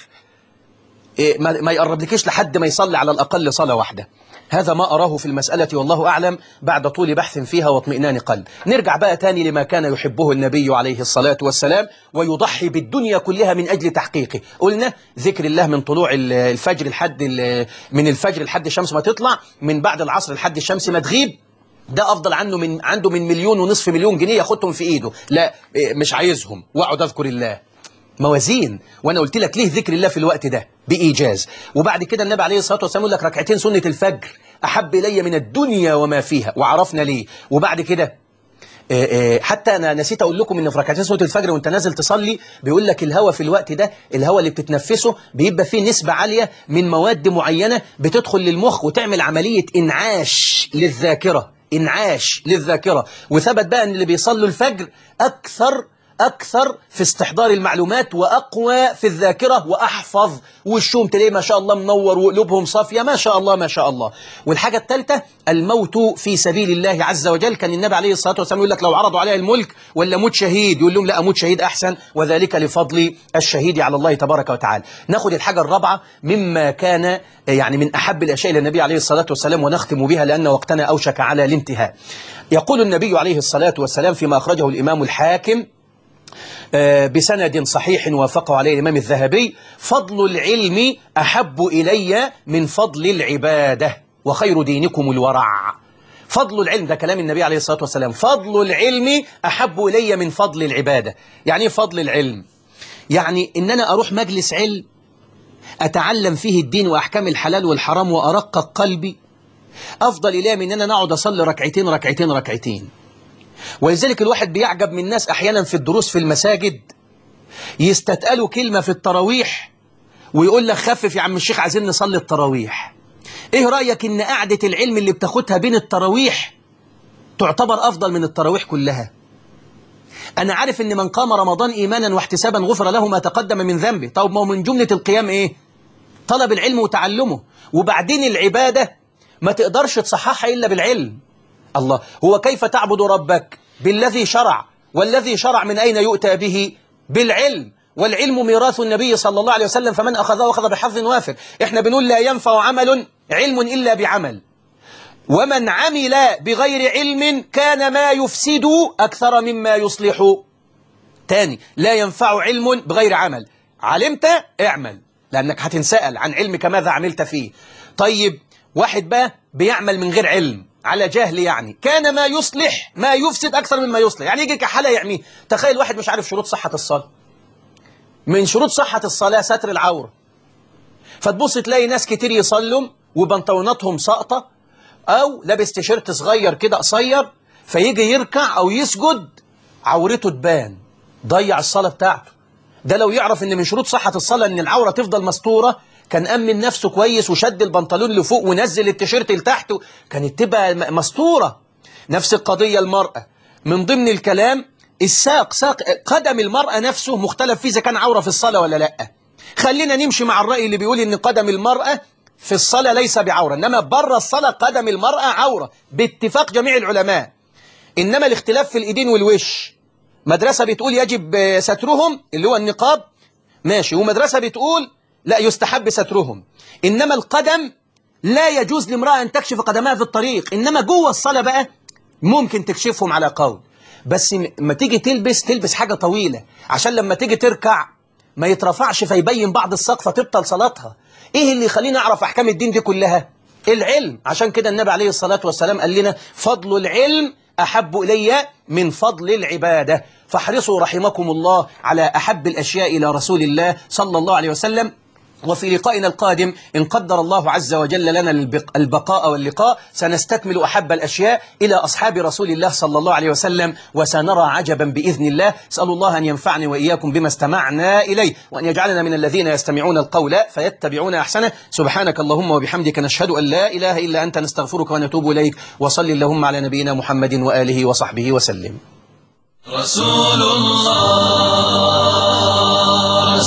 إيه، ما ما يقربلكيش لحد ما يصلي على الأقل صلاة واحدة هذا ما أراه في المسألة والله أعلم بعد طول بحث فيها واطمئنان قلب نرجع بقى تاني لما كان يحبه النبي عليه الصلاة والسلام ويضحي بالدنيا كلها من أجل تحقيقه قلنا ذكر الله من طلوع ال- الفجر لحد ال- من الفجر لحد الشمس ما تطلع من بعد العصر لحد الشمس ما تغيب ده افضل عنه من عنده من مليون ونصف مليون جنيه ياخدهم في ايده لا إيه، مش عايزهم واقعد اذكر الله موازين وانا قلت لك ليه ذكر الله في الوقت ده بايجاز وبعد كده النبي عليه الصلاه والسلام يقول لك ركعتين سنه الفجر احب الي من الدنيا وما فيها وعرفنا ليه وبعد كده آه، آه، حتى انا نسيت اقول لكم ان في ركعتين سنه الفجر وانت نازل تصلي بيقول لك الهواء في الوقت ده الهواء اللي بتتنفسه بيبقى فيه نسبه عاليه من مواد معينه بتدخل للمخ وتعمل عمليه انعاش للذاكره انعاش للذاكره وثبت بقى ان اللي بيصلوا الفجر اكثر أكثر في استحضار المعلومات وأقوى في الذاكرة وأحفظ وشهم تلاقيه ما شاء الله منور وقلوبهم صافية ما شاء الله ما شاء الله والحاجة الثالثة الموت في سبيل الله عز وجل كان النبي عليه الصلاة والسلام يقول لك لو عرضوا عليها الملك ولا موت شهيد يقول لهم لا أموت شهيد أحسن وذلك لفضل الشهيد على الله تبارك وتعالى ناخد الحاجة الرابعة مما كان يعني من أحب الأشياء إلى النبي عليه الصلاة والسلام ونختم بها لأن وقتنا أوشك على الانتهاء يقول النبي عليه الصلاة والسلام فيما أخرجه الإمام الحاكم آه، بسند صحيح وافقه عليه الإمام الذهبي فضل العلم أحب إلي من فضل العبادة وخير دينكم الورع فضل العلم ده كلام النبي عليه الصلاة والسلام فضل العلم أحب إلي من فضل العبادة يعني إيه فضل العلم يعني إن أنا أروح مجلس علم أتعلم فيه الدين وأحكام الحلال والحرام وأرقق قلبي أفضل إلي من أن أنا أقعد أصلي ركعتين ركعتين ركعتين ولذلك الواحد بيعجب من الناس أحيانا في الدروس في المساجد يستتقلوا كلمة في التراويح ويقول لك خفف يا عم الشيخ عايزين نصلي التراويح ايه رأيك ان قعدة العلم اللي بتاخدها بين التراويح تعتبر افضل من التراويح كلها انا عارف ان من قام رمضان ايمانا واحتسابا غفر له ما تقدم من ذنبه طب ما هو من جملة القيام ايه طلب العلم وتعلمه وبعدين العبادة ما تقدرش تصححها الا بالعلم الله هو كيف تعبد ربك بالذي شرع والذي شرع من أين يؤتى به بالعلم والعلم ميراث النبي صلى الله عليه وسلم فمن أخذه أخذ بحظ وافر إحنا بنقول لا ينفع عمل علم إلا بعمل ومن عمل بغير علم كان ما يفسد أكثر مما يصلح تاني لا ينفع علم بغير عمل علمت اعمل لأنك هتنسأل عن علمك ماذا عملت فيه طيب واحد بقى بيعمل من غير علم على جهل يعني كان ما يصلح ما يفسد أكثر مما يصلح يعني يجي كحالة يعميه تخيل واحد مش عارف شروط صحة الصلاة من شروط صحة الصلاة ستر العورة فتبص تلاقي ناس كتير يصلوا وبنطلوناتهم ساقطة أو لابس تيشيرت صغير كده قصير فيجي يركع أو يسجد عورته تبان ضيع الصلاة بتاعته ده لو يعرف ان من شروط صحة الصلاة ان العورة تفضل مستورة كان أمن نفسه كويس وشد البنطلون لفوق ونزل التيشيرت لتحته كانت تبقى م- مستورة نفس القضية المرأة من ضمن الكلام الساق ساق قدم المرأة نفسه مختلف فيه إذا كان عورة في الصلاة ولا لأ خلينا نمشي مع الرأي اللي بيقول ان قدم المرأة في الصلاة ليس بعورة إنما بره الصلاة قدم المرأة عورة باتفاق جميع العلماء إنما الاختلاف في الإيدين والوش مدرسة بتقول يجب آه، سترهم اللي هو النقاب ماشي ومدرسة بتقول لا يستحب سترهم إنما القدم لا يجوز لامرأة أن تكشف قدمها في الطريق إنما جوه الصلاة بقى ممكن تكشفهم على قول بس م- ما تيجي تلبس تلبس حاجة طويلة عشان لما تيجي تركع ما يترفعش فيبين بعض السقف تبطل صلاتها ايه اللي يخليني اعرف احكام الدين دي كلها العلم عشان كده النبي عليه الصلاة والسلام قال لنا فضل العلم أحب إلي من فضل العبادة فاحرصوا رحمكم الله على أحب الأشياء إلى رسول الله صلى الله عليه وسلم وفي لقائنا القادم إن قدر الله عز وجل لنا البق- البقاء واللقاء سنستكمل أحب الأشياء إلى أصحاب رسول الله صلى الله عليه وسلم وسنرى عجبا بإذن الله أسأل الله أن ينفعني وإياكم بما استمعنا إليه وأن يجعلنا من الذين يستمعون القول فيتبعون أحسنه سبحانك اللهم وبحمدك نشهد أن لا إله إلا أنت نستغفرك ونتوب إليك وصل اللهم على نبينا محمد وآله وصحبه وسلم رسول الله